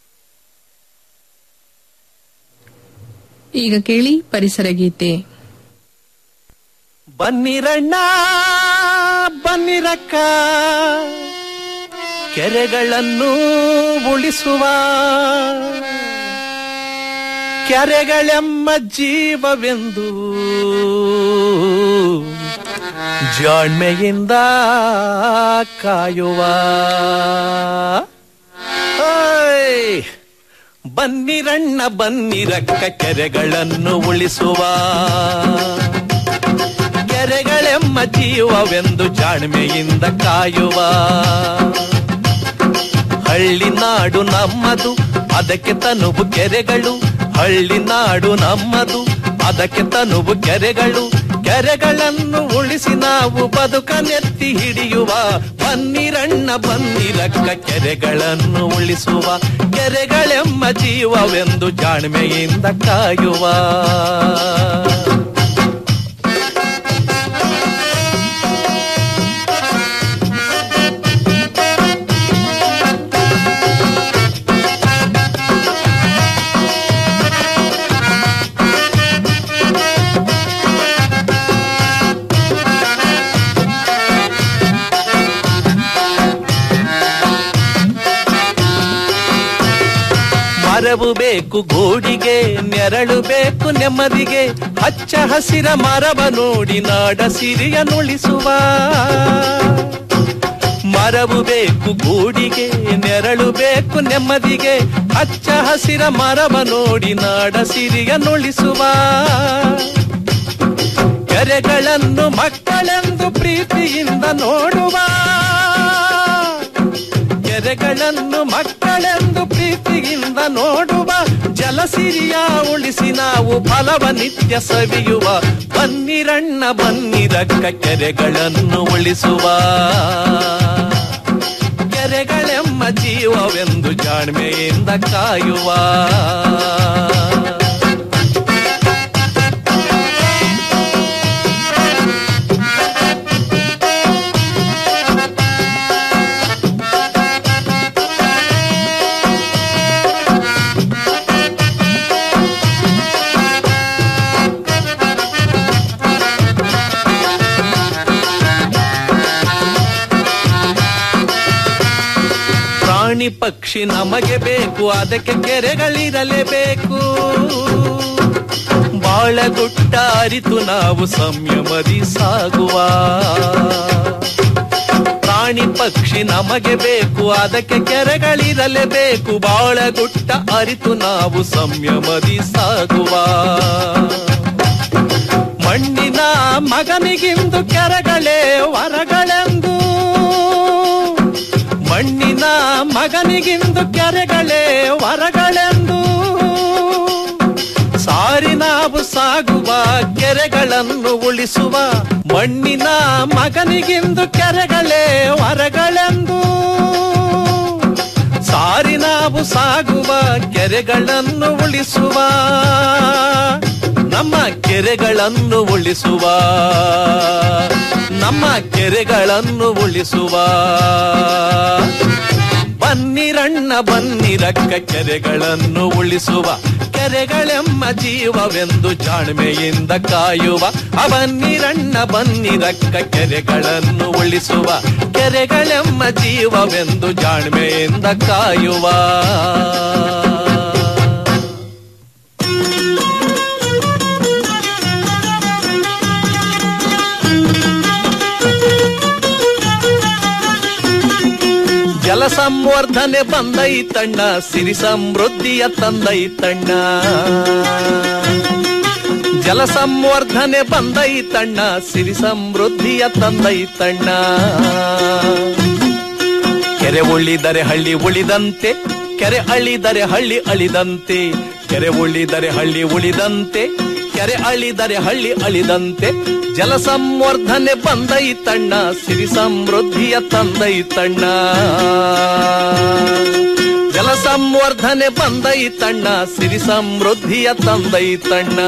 ಈಗ ಕೇಳಿ ಪರಿಸರ ಗೀತೆ ಬನ್ನಿರಣ್ಣ ಬನ್ನಿರಕ್ಕ ಕೆರೆಗಳನ್ನು ಉಳಿಸುವ ಕೆರೆಗಳೆಮ್ಮ ಜೀವವೆಂದು ಜಾಣ್ಮೆಯಿಂದ ಕಾಯುವ ಓಯ್! ಬನ್ನಿರಣ್ಣ ಬನ್ನಿರಕ್ಕ ಕೆರೆಗಳನ್ನು ಉಳಿಸುವ ಕೆರೆಗಳೆಮ್ಮ ಜೀವವೆಂದು ಜಾಣ್ಮೆಯಿಂದ ಕಾಯುವ ಹಳ್ಳಿ ನಾಡು ನಮ್ಮದು ಅದಕ್ಕೆ ತನುವು ಕೆರೆಗಳು ಹಳ್ಳಿ ನಾಡು ನಮ್ಮದು ಅದಕ್ಕೆ ತನುವು ಕೆರೆಗಳು ಕೆರೆಗಳನ್ನು ಉಳಿಸಿ ನಾವು ಬದುಕನೆತ್ತಿ ಹಿಡಿಯುವ ಬನ್ನಿರಣ್ಣ ಬನ್ನಿರಕ್ಕ ಕೆರೆಗಳನ್ನು ಉಳಿಸುವ ಕೆರೆಗಳೆಮ್ಮ ಜೀವವೆಂದು ಜಾಣ್ಮೆಯಿಂದ ಕಾಯುವ ಮರವು ಬೇಕು ಗೂಡಿಗೆ ನೆರಳು ಬೇಕು ನೆಮ್ಮದಿಗೆ ಹಚ್ಚ ಹಸಿರ ಮರವ ನೋಡಿ ನಾಡ ಸಿರಿಯ ನುಳಿಸುವ ಮರವು ಬೇಕು ಗೂಡಿಗೆ ನೆರಳು ಬೇಕು ನೆಮ್ಮದಿಗೆ ಹಚ್ಚ ಹಸಿರ ಮರವ ನೋಡಿ ನಾಡ ಸಿರಿಯ ನುಳಿಸುವ ಕೆರೆಗಳನ್ನು ಮಕ್ಕಳೆಂದು ಪ್ರೀತಿಯಿಂದ ನೋಡುವ ಕೆರೆಗಳನ್ನು ಮಕ್ಕಳೆಂದು ಪ್ರೀತಿಯಿಂದ ನೋಡುವ ಜಲಸಿರಿಯ ಉಳಿಸಿ ನಾವು ಫಲವ ನಿತ್ಯ ಸವಿಯುವ ಬನ್ನಿರಣ್ಣ ಬನ್ನಿರಕ್ಕ ಕೆರೆಗಳನ್ನು ಉಳಿಸುವ ಕೆರೆಗಳೆಮ್ಮ ಜೀವವೆಂದು ಜಾಣ್ಮೆಯಿಂದ ಕಾಯುವ ಪ್ರಾಣಿ ಪಕ್ಷಿ ನಮಗೆ ಬೇಕು ಅದಕ್ಕೆ ಕೆರೆಗಳಿರಲೇಬೇಕು ಬಾಳಗುಟ್ಟ ಅರಿತು ನಾವು ಸಂಯಮದಿ ಸಾಗುವ ಪ್ರಾಣಿ ಪಕ್ಷಿ ನಮಗೆ ಬೇಕು ಅದಕ್ಕೆ ಕೆರೆಗಳಿರಲೇಬೇಕು ಬಾಳಗುಟ್ಟ ಅರಿತು ನಾವು ಸಂಯಮದಿ ಸಾಗುವ ಮಣ್ಣಿನ ಮಗನಿಗಿಂದು ಕೆರೆಗಳೇ ವರಗಳೆಂದು ಮಣ್ಣಿನ ಮಗನಿಗಿಂದು ಕೆರೆಗಳೇ ವರಗಳೆಂದು ಸಾರಿ ನಾವು ಸಾಗುವ ಕೆರೆಗಳನ್ನು ಉಳಿಸುವ ಮಣ್ಣಿನ ಮಗನಿಗಿಂದು ಕೆರೆಗಳೇ ವರಗಳೆಂದು ಸಾರಿ ನಾವು ಸಾಗುವ ಕೆರೆಗಳನ್ನು ಉಳಿಸುವ ನಮ್ಮ ಕೆರೆಗಳನ್ನು ಉಳಿಸುವ ನಮ್ಮ ಕೆರೆಗಳನ್ನು ಉಳಿಸುವ ಬನ್ನಿರಣ್ಣ ಬನ್ನಿರಕ್ಕ ಕೆರೆಗಳನ್ನು ಉಳಿಸುವ ಕೆರೆಗಳೆಮ್ಮ ಜೀವವೆಂದು ಜಾಣ್ಮೆಯಿಂದ ಕಾಯುವ ಆ ಬನ್ನಿರಣ್ಣ ಬನ್ನಿರಕ್ಕ ಕೆರೆಗಳನ್ನು ಉಳಿಸುವ ಕೆರೆಗಳೆಮ್ಮ ಜೀವವೆಂದು ಜಾಣ್ಮೆಯಿಂದ ಕಾಯುವ ಜಲ ಸಂವರ್ಧನೆ ಬಂದೈತಣ್ಣ ಸಿರಿ ಸಮೃದ್ಧಿಯ ತಂದೈತಣ್ಣ ಜಲ ಸಂವರ್ಧನೆ ಬಂದೈತಣ್ಣ ಸಿರಿ ಸಮೃದ್ಧಿಯ ತಂದೈತಣ್ಣ ಕೆರೆ ಉಳಿದರೆ ಹಳ್ಳಿ ಉಳಿದಂತೆ ಕೆರೆ ಅಳಿದರೆ ಹಳ್ಳಿ ಅಳಿದಂತೆ ಕೆರೆ ಉಳಿದರೆ ಹಳ್ಳಿ ಉಳಿದಂತೆ ಕೆರೆ ಅಳಿದರೆ ಹಳ್ಳಿ ಅಳಿದಂತೆ ಜಲ ಸಂವರ್ಧನೆ ಬಂದೈತಣ್ಣ ಸಿರಿ ಸಮೃದ್ಧಿಯ ತಂದೈತಣ್ಣ ಜಲ ಸಂವರ್ಧನೆ ಬಂದೈತಣ್ಣ ಸಿರಿ ಸಮೃದ್ಧಿಯ ತಂದೈತಣ್ಣ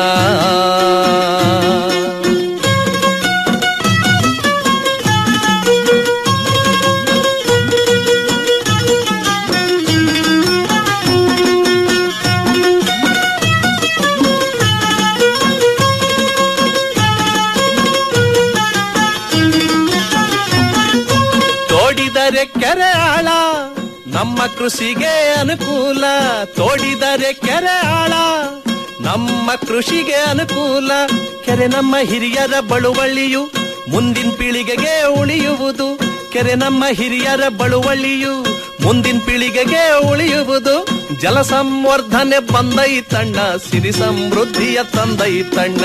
ತೋಡಿದರೆ ಕೆರೆ ಆಳ ನಮ್ಮ ಕೃಷಿಗೆ ಅನುಕೂಲ ತೋಡಿದರೆ ಕೆರೆ ಆಳ ನಮ್ಮ ಕೃಷಿಗೆ ಅನುಕೂಲ ಕೆರೆ ನಮ್ಮ ಹಿರಿಯರ ಬಳುವಳಿಯು ಮುಂದಿನ ಪೀಳಿಗೆಗೆ ಉಳಿಯುವುದು ಕೆರೆ ನಮ್ಮ ಹಿರಿಯರ ಬಳುವಳಿಯು ಮುಂದಿನ ಪೀಳಿಗೆಗೆ ಉಳಿಯುವುದು ಜಲ ಸಂವರ್ಧನೆ ಬಂದೈತಣ್ಣ ಸಿರಿ ಸಮೃದ್ಧಿಯ ತಂದೈತಣ್ಣ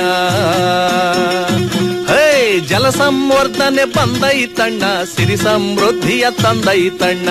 ಹೇ ಜಲ ಸಂವರ್ಧನೆ ಬಂದೈತಣ್ಣ ಸಿರಿ ಸಮೃದ್ಧಿಯ ತಂದೈತಣ್ಣ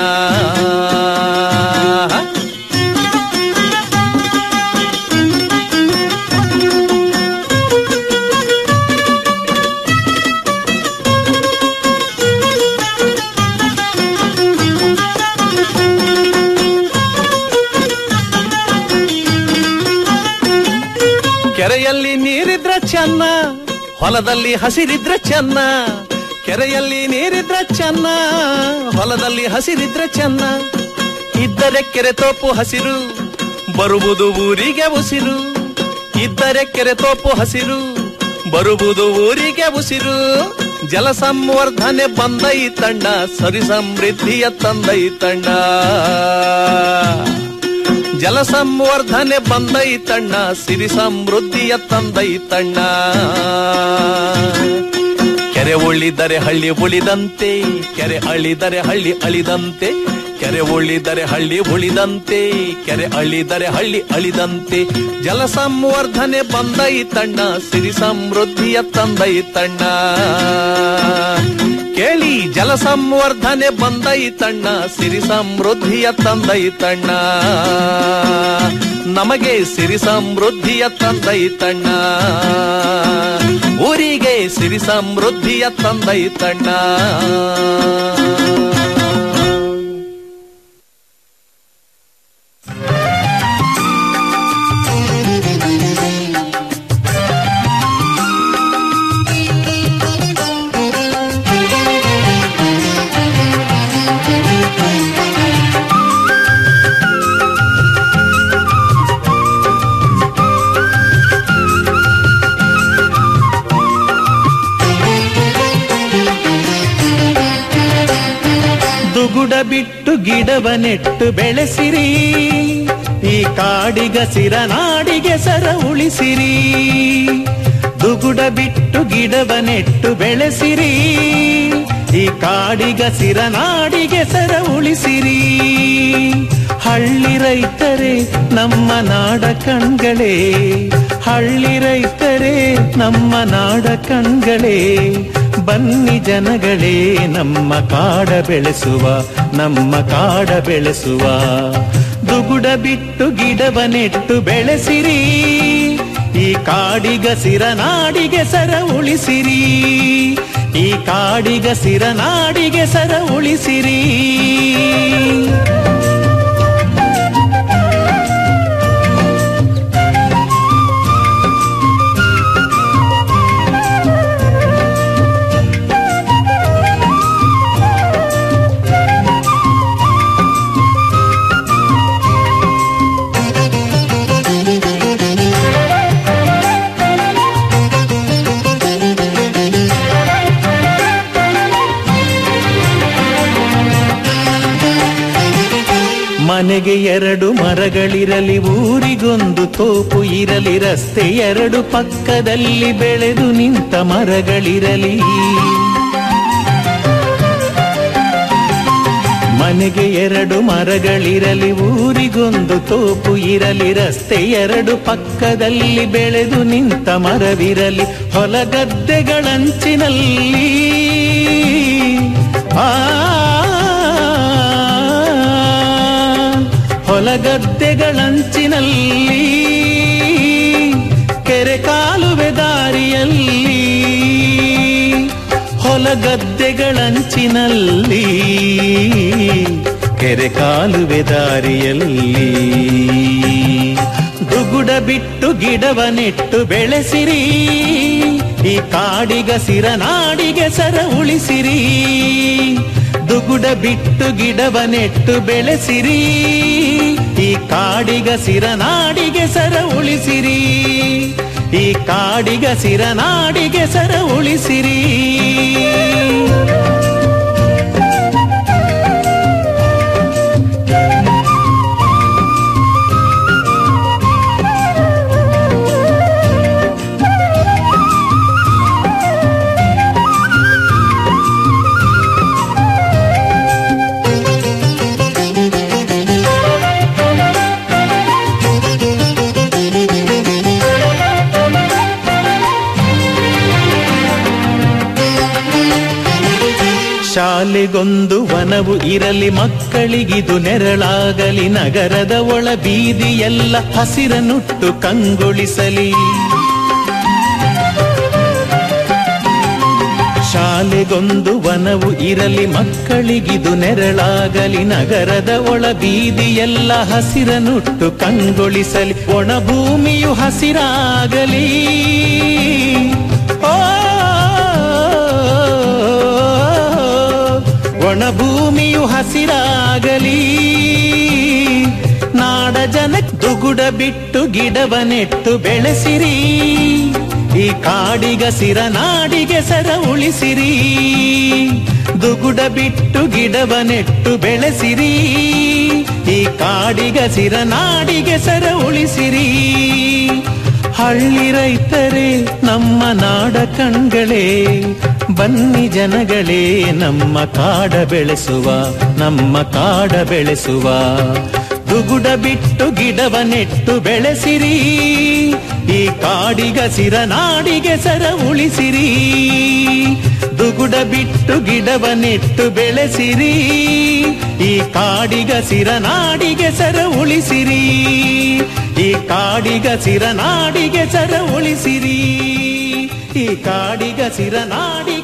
ಕೆರೆಯಲ್ಲಿ ನೀರಿದ್ರೆ ಚೆನ್ನ ಹೊಲದಲ್ಲಿ ಹಸಿರಿದ್ರೆ ಚೆನ್ನ ಕೆರೆಯಲ್ಲಿ ನೀರಿದ್ರೆ ಚೆನ್ನ ಹೊಲದಲ್ಲಿ ಹಸಿರಿದ್ರೆ ಚೆನ್ನ ಇದ್ದರೆ ಕೆರೆ ತೋಪು ಹಸಿರು ಬರುವುದು ಊರಿಗೆ ಉಸಿರು ಇದ್ದರೆ ಕೆರೆ ತೋಪು ಹಸಿರು ಬರುವುದು ಊರಿಗೆ ಉಸಿರು ಜಲ ಸಂವರ್ಧನೆ ಬಂದೈತಣ್ಣ ಸರಿ ಸಮೃದ್ಧಿಯ ತಂದೈತಣ್ಣ ಜಲ ಸಂವರ್ಧನೆ ಬಂದೈತಣ್ಣ ಸಿರಿ ಸಮೃದ್ಧಿಯ ತಂದೈತಣ್ಣ ಕೆರೆ ಉಳಿದರೆ ಹಳ್ಳಿ ಉಳಿದಂತೆ ಕೆರೆ ಅಳಿದರೆ ಹಳ್ಳಿ ಅಳಿದಂತೆ ಕೆರೆ ಉಳಿದರೆ ಹಳ್ಳಿ ಉಳಿದಂತೆ ಕೆರೆ ಅಳಿದರೆ ಹಳ್ಳಿ ಅಳಿದಂತೆ ಜಲ ಸಂವರ್ಧನೆ ಬಂದೈತಣ್ಣ ಸಿರಿ ಸಮೃದ್ಧಿಯ ತಂದೈತಣ್ಣ ಕೇಳಿ ಜಲ ಸಂವರ್ಧನೆ ಬಂದೈತಣ್ಣ ಸಿರಿ ಸಮೃದ್ಧಿಯ ತಂದೈತಣ್ಣ ನಮಗೆ ಸಿರಿ ಸಮೃದ್ಧಿಯ ತಂದೈತಣ್ಣ ಊರಿಗೆ ಸಿರಿ ಸಮೃದ್ಧಿಯ ತಂದೈತಣ್ಣ ದುಗುಡ ಬಿಟ್ಟು ಗಿಡವ ನೆಟ್ಟು ಬೆಳೆಸಿರಿ ಈ ಕಾಡಿಗಸಿರ ನಾಡಿಗೆ ಸರ ಉಳಿಸಿರಿ ದುಗುಡ ಬಿಟ್ಟು ಗಿಡವ ನೆಟ್ಟು ಬೆಳೆಸಿರಿ ಈ ಕಾಡಿಗಸಿರ ನಾಡಿಗೆ ಸರ ಉಳಿಸಿರಿ ಹಳ್ಳಿ ರೈತರೇ ನಮ್ಮ ನಾಡ ಕಣ್ಗಳೇ ಹಳ್ಳಿ ರೈತರೇ ನಮ್ಮ ನಾಡ ಕಣ್ಗಳೇ ಬನ್ನಿ ಜನಗಳೇ ನಮ್ಮ ಕಾಡ ಬೆಳೆಸುವ ನಮ್ಮ ಕಾಡ ಬೆಳೆಸುವ ದುಗುಡ ಬಿಟ್ಟು ಗಿಡವ ನೆಟ್ಟು ಬೆಳೆಸಿರಿ ಈ ಕಾಡಿಗಸಿರ ನಾಡಿಗೆ ಸರ ಉಳಿಸಿರಿ ಈ ಕಾಡಿಗಸಿರ ನಾಡಿಗೆ ಸರ ಉಳಿಸಿರಿ ಮನೆಗೆ ಎರಡು ಮರಗಳಿರಲಿ ಊರಿಗೊಂದು ತೋಪು ಇರಲಿ ರಸ್ತೆ ಎರಡು ಪಕ್ಕದಲ್ಲಿ ಬೆಳೆದು ನಿಂತ ಮರಗಳಿರಲಿ ಮನೆಗೆ ಎರಡು ಮರಗಳಿರಲಿ ಊರಿಗೊಂದು ತೋಪು ಇರಲಿ ರಸ್ತೆ ಎರಡು ಪಕ್ಕದಲ್ಲಿ ಬೆಳೆದು ನಿಂತ ಮರವಿರಲಿ ಹೊಲಗದ್ದೆಗಳಂಚಿನಲ್ಲಿ ಆ ಹೊಲಗದ್ದೆಗಳಂಚಿನಲ್ಲಿ ಕೆರೆ ಕಾಲುವೆ ದಾರಿಯಲ್ಲಿ ಹೊಲಗದ್ದೆಗಳಂಚಿನಲ್ಲಿ ಕೆರೆ ಕಾಲುವೆ ದಾರಿಯಲ್ಲಿ ದುಗುಡ ಬಿಟ್ಟು ಗಿಡವ ನೆಟ್ಟು ಬೆಳೆಸಿರಿ ಈ ಕಾಡಿಗಸಿರ ನಾಡಿಗೆ ಸರ ಉಳಿಸಿರಿ ದುಗುಡ ಬಿಟ್ಟು ಗಿಡವ ನೆಟ್ಟು ಬೆಳೆಸಿರಿ ಈ ಕಾಡಿಗಸಿರ ನಾಡಿಗೆ ಸರ ಉಳಿಸಿರಿ ಈ ಕಾಡಿಗಸಿರ ನಾಡಿಗೆ ಸರ ಉಳಿಸಿರಿ ಶಾಲೆಗೊಂದು ವನವು ಇರಲಿ ಮಕ್ಕಳಿಗಿದು ನೆರಳಾಗಲಿ ನಗರದ ಒಳ ಬೀದಿಯೆಲ್ಲ ಹಸಿರನುಟ್ಟು ಕಂಗೊಳಿಸಲಿ ಶಾಲೆಗೊಂದು ವನವು ಇರಲಿ ಮಕ್ಕಳಿಗಿದು ನೆರಳಾಗಲಿ ನಗರದ ಒಳ ಬೀದಿಯೆಲ್ಲ ಹಸಿರನುಟ್ಟು ಕಂಗೊಳಿಸಲಿ ಒಣ ಭೂಮಿಯು ಹಸಿರಾಗಲಿ ಓ ಒಣ ಭೂಮಿಯು ಹಸಿರಾಗಲಿ ನಾಡ ಜನ ದುಗುಡ ಬಿಟ್ಟು ಗಿಡವ ನೆಟ್ಟು ಬೆಳೆಸಿರಿ ಈ ಕಾಡಿಗಸಿರ ನಾಡಿಗೆ ಸರ ಉಳಿಸಿರಿ ದುಗುಡ ಬಿಟ್ಟು ಗಿಡವ ನೆಟ್ಟು ಬೆಳೆಸಿರಿ ಈ ಕಾಡಿಗಸಿರ ನಾಡಿಗೆ ಸರ ಉಳಿಸಿರಿ ಹಳ್ಳಿ ರೈತರೇ ನಮ್ಮ ನಾಡ ಕಣ್ಗಳೇ ಬನ್ನಿ ಜನಗಳೇ ನಮ್ಮ ಕಾಡ ಬೆಳೆಸುವ ನಮ್ಮ ಕಾಡ ಬೆಳೆಸುವ ದುಗುಡ ಬಿಟ್ಟು ಗಿಡವ ನೆಟ್ಟು ಬೆಳೆಸಿರಿ ಈ ಕಾಡಿಗಸಿರ ನಾಡಿಗೆ ಸರ ಉಳಿಸಿರಿ ದುಗುಡ ಬಿಟ್ಟು ಗಿಡವ ನೆಟ್ಟು ಬೆಳೆಸಿರಿ ಈ ಕಾಡಿಗಸಿರ ನಾಡಿಗೆ ಸರ ಉಳಿಸಿರಿ ಈ ಕಾಡಿಗಸಿರ ನಾಡಿಗೆ ಸರ ಉಳಿಸಿರಿ ಈ ಕಾಡಿಗಸಿರ ನಾಡಿಗೆ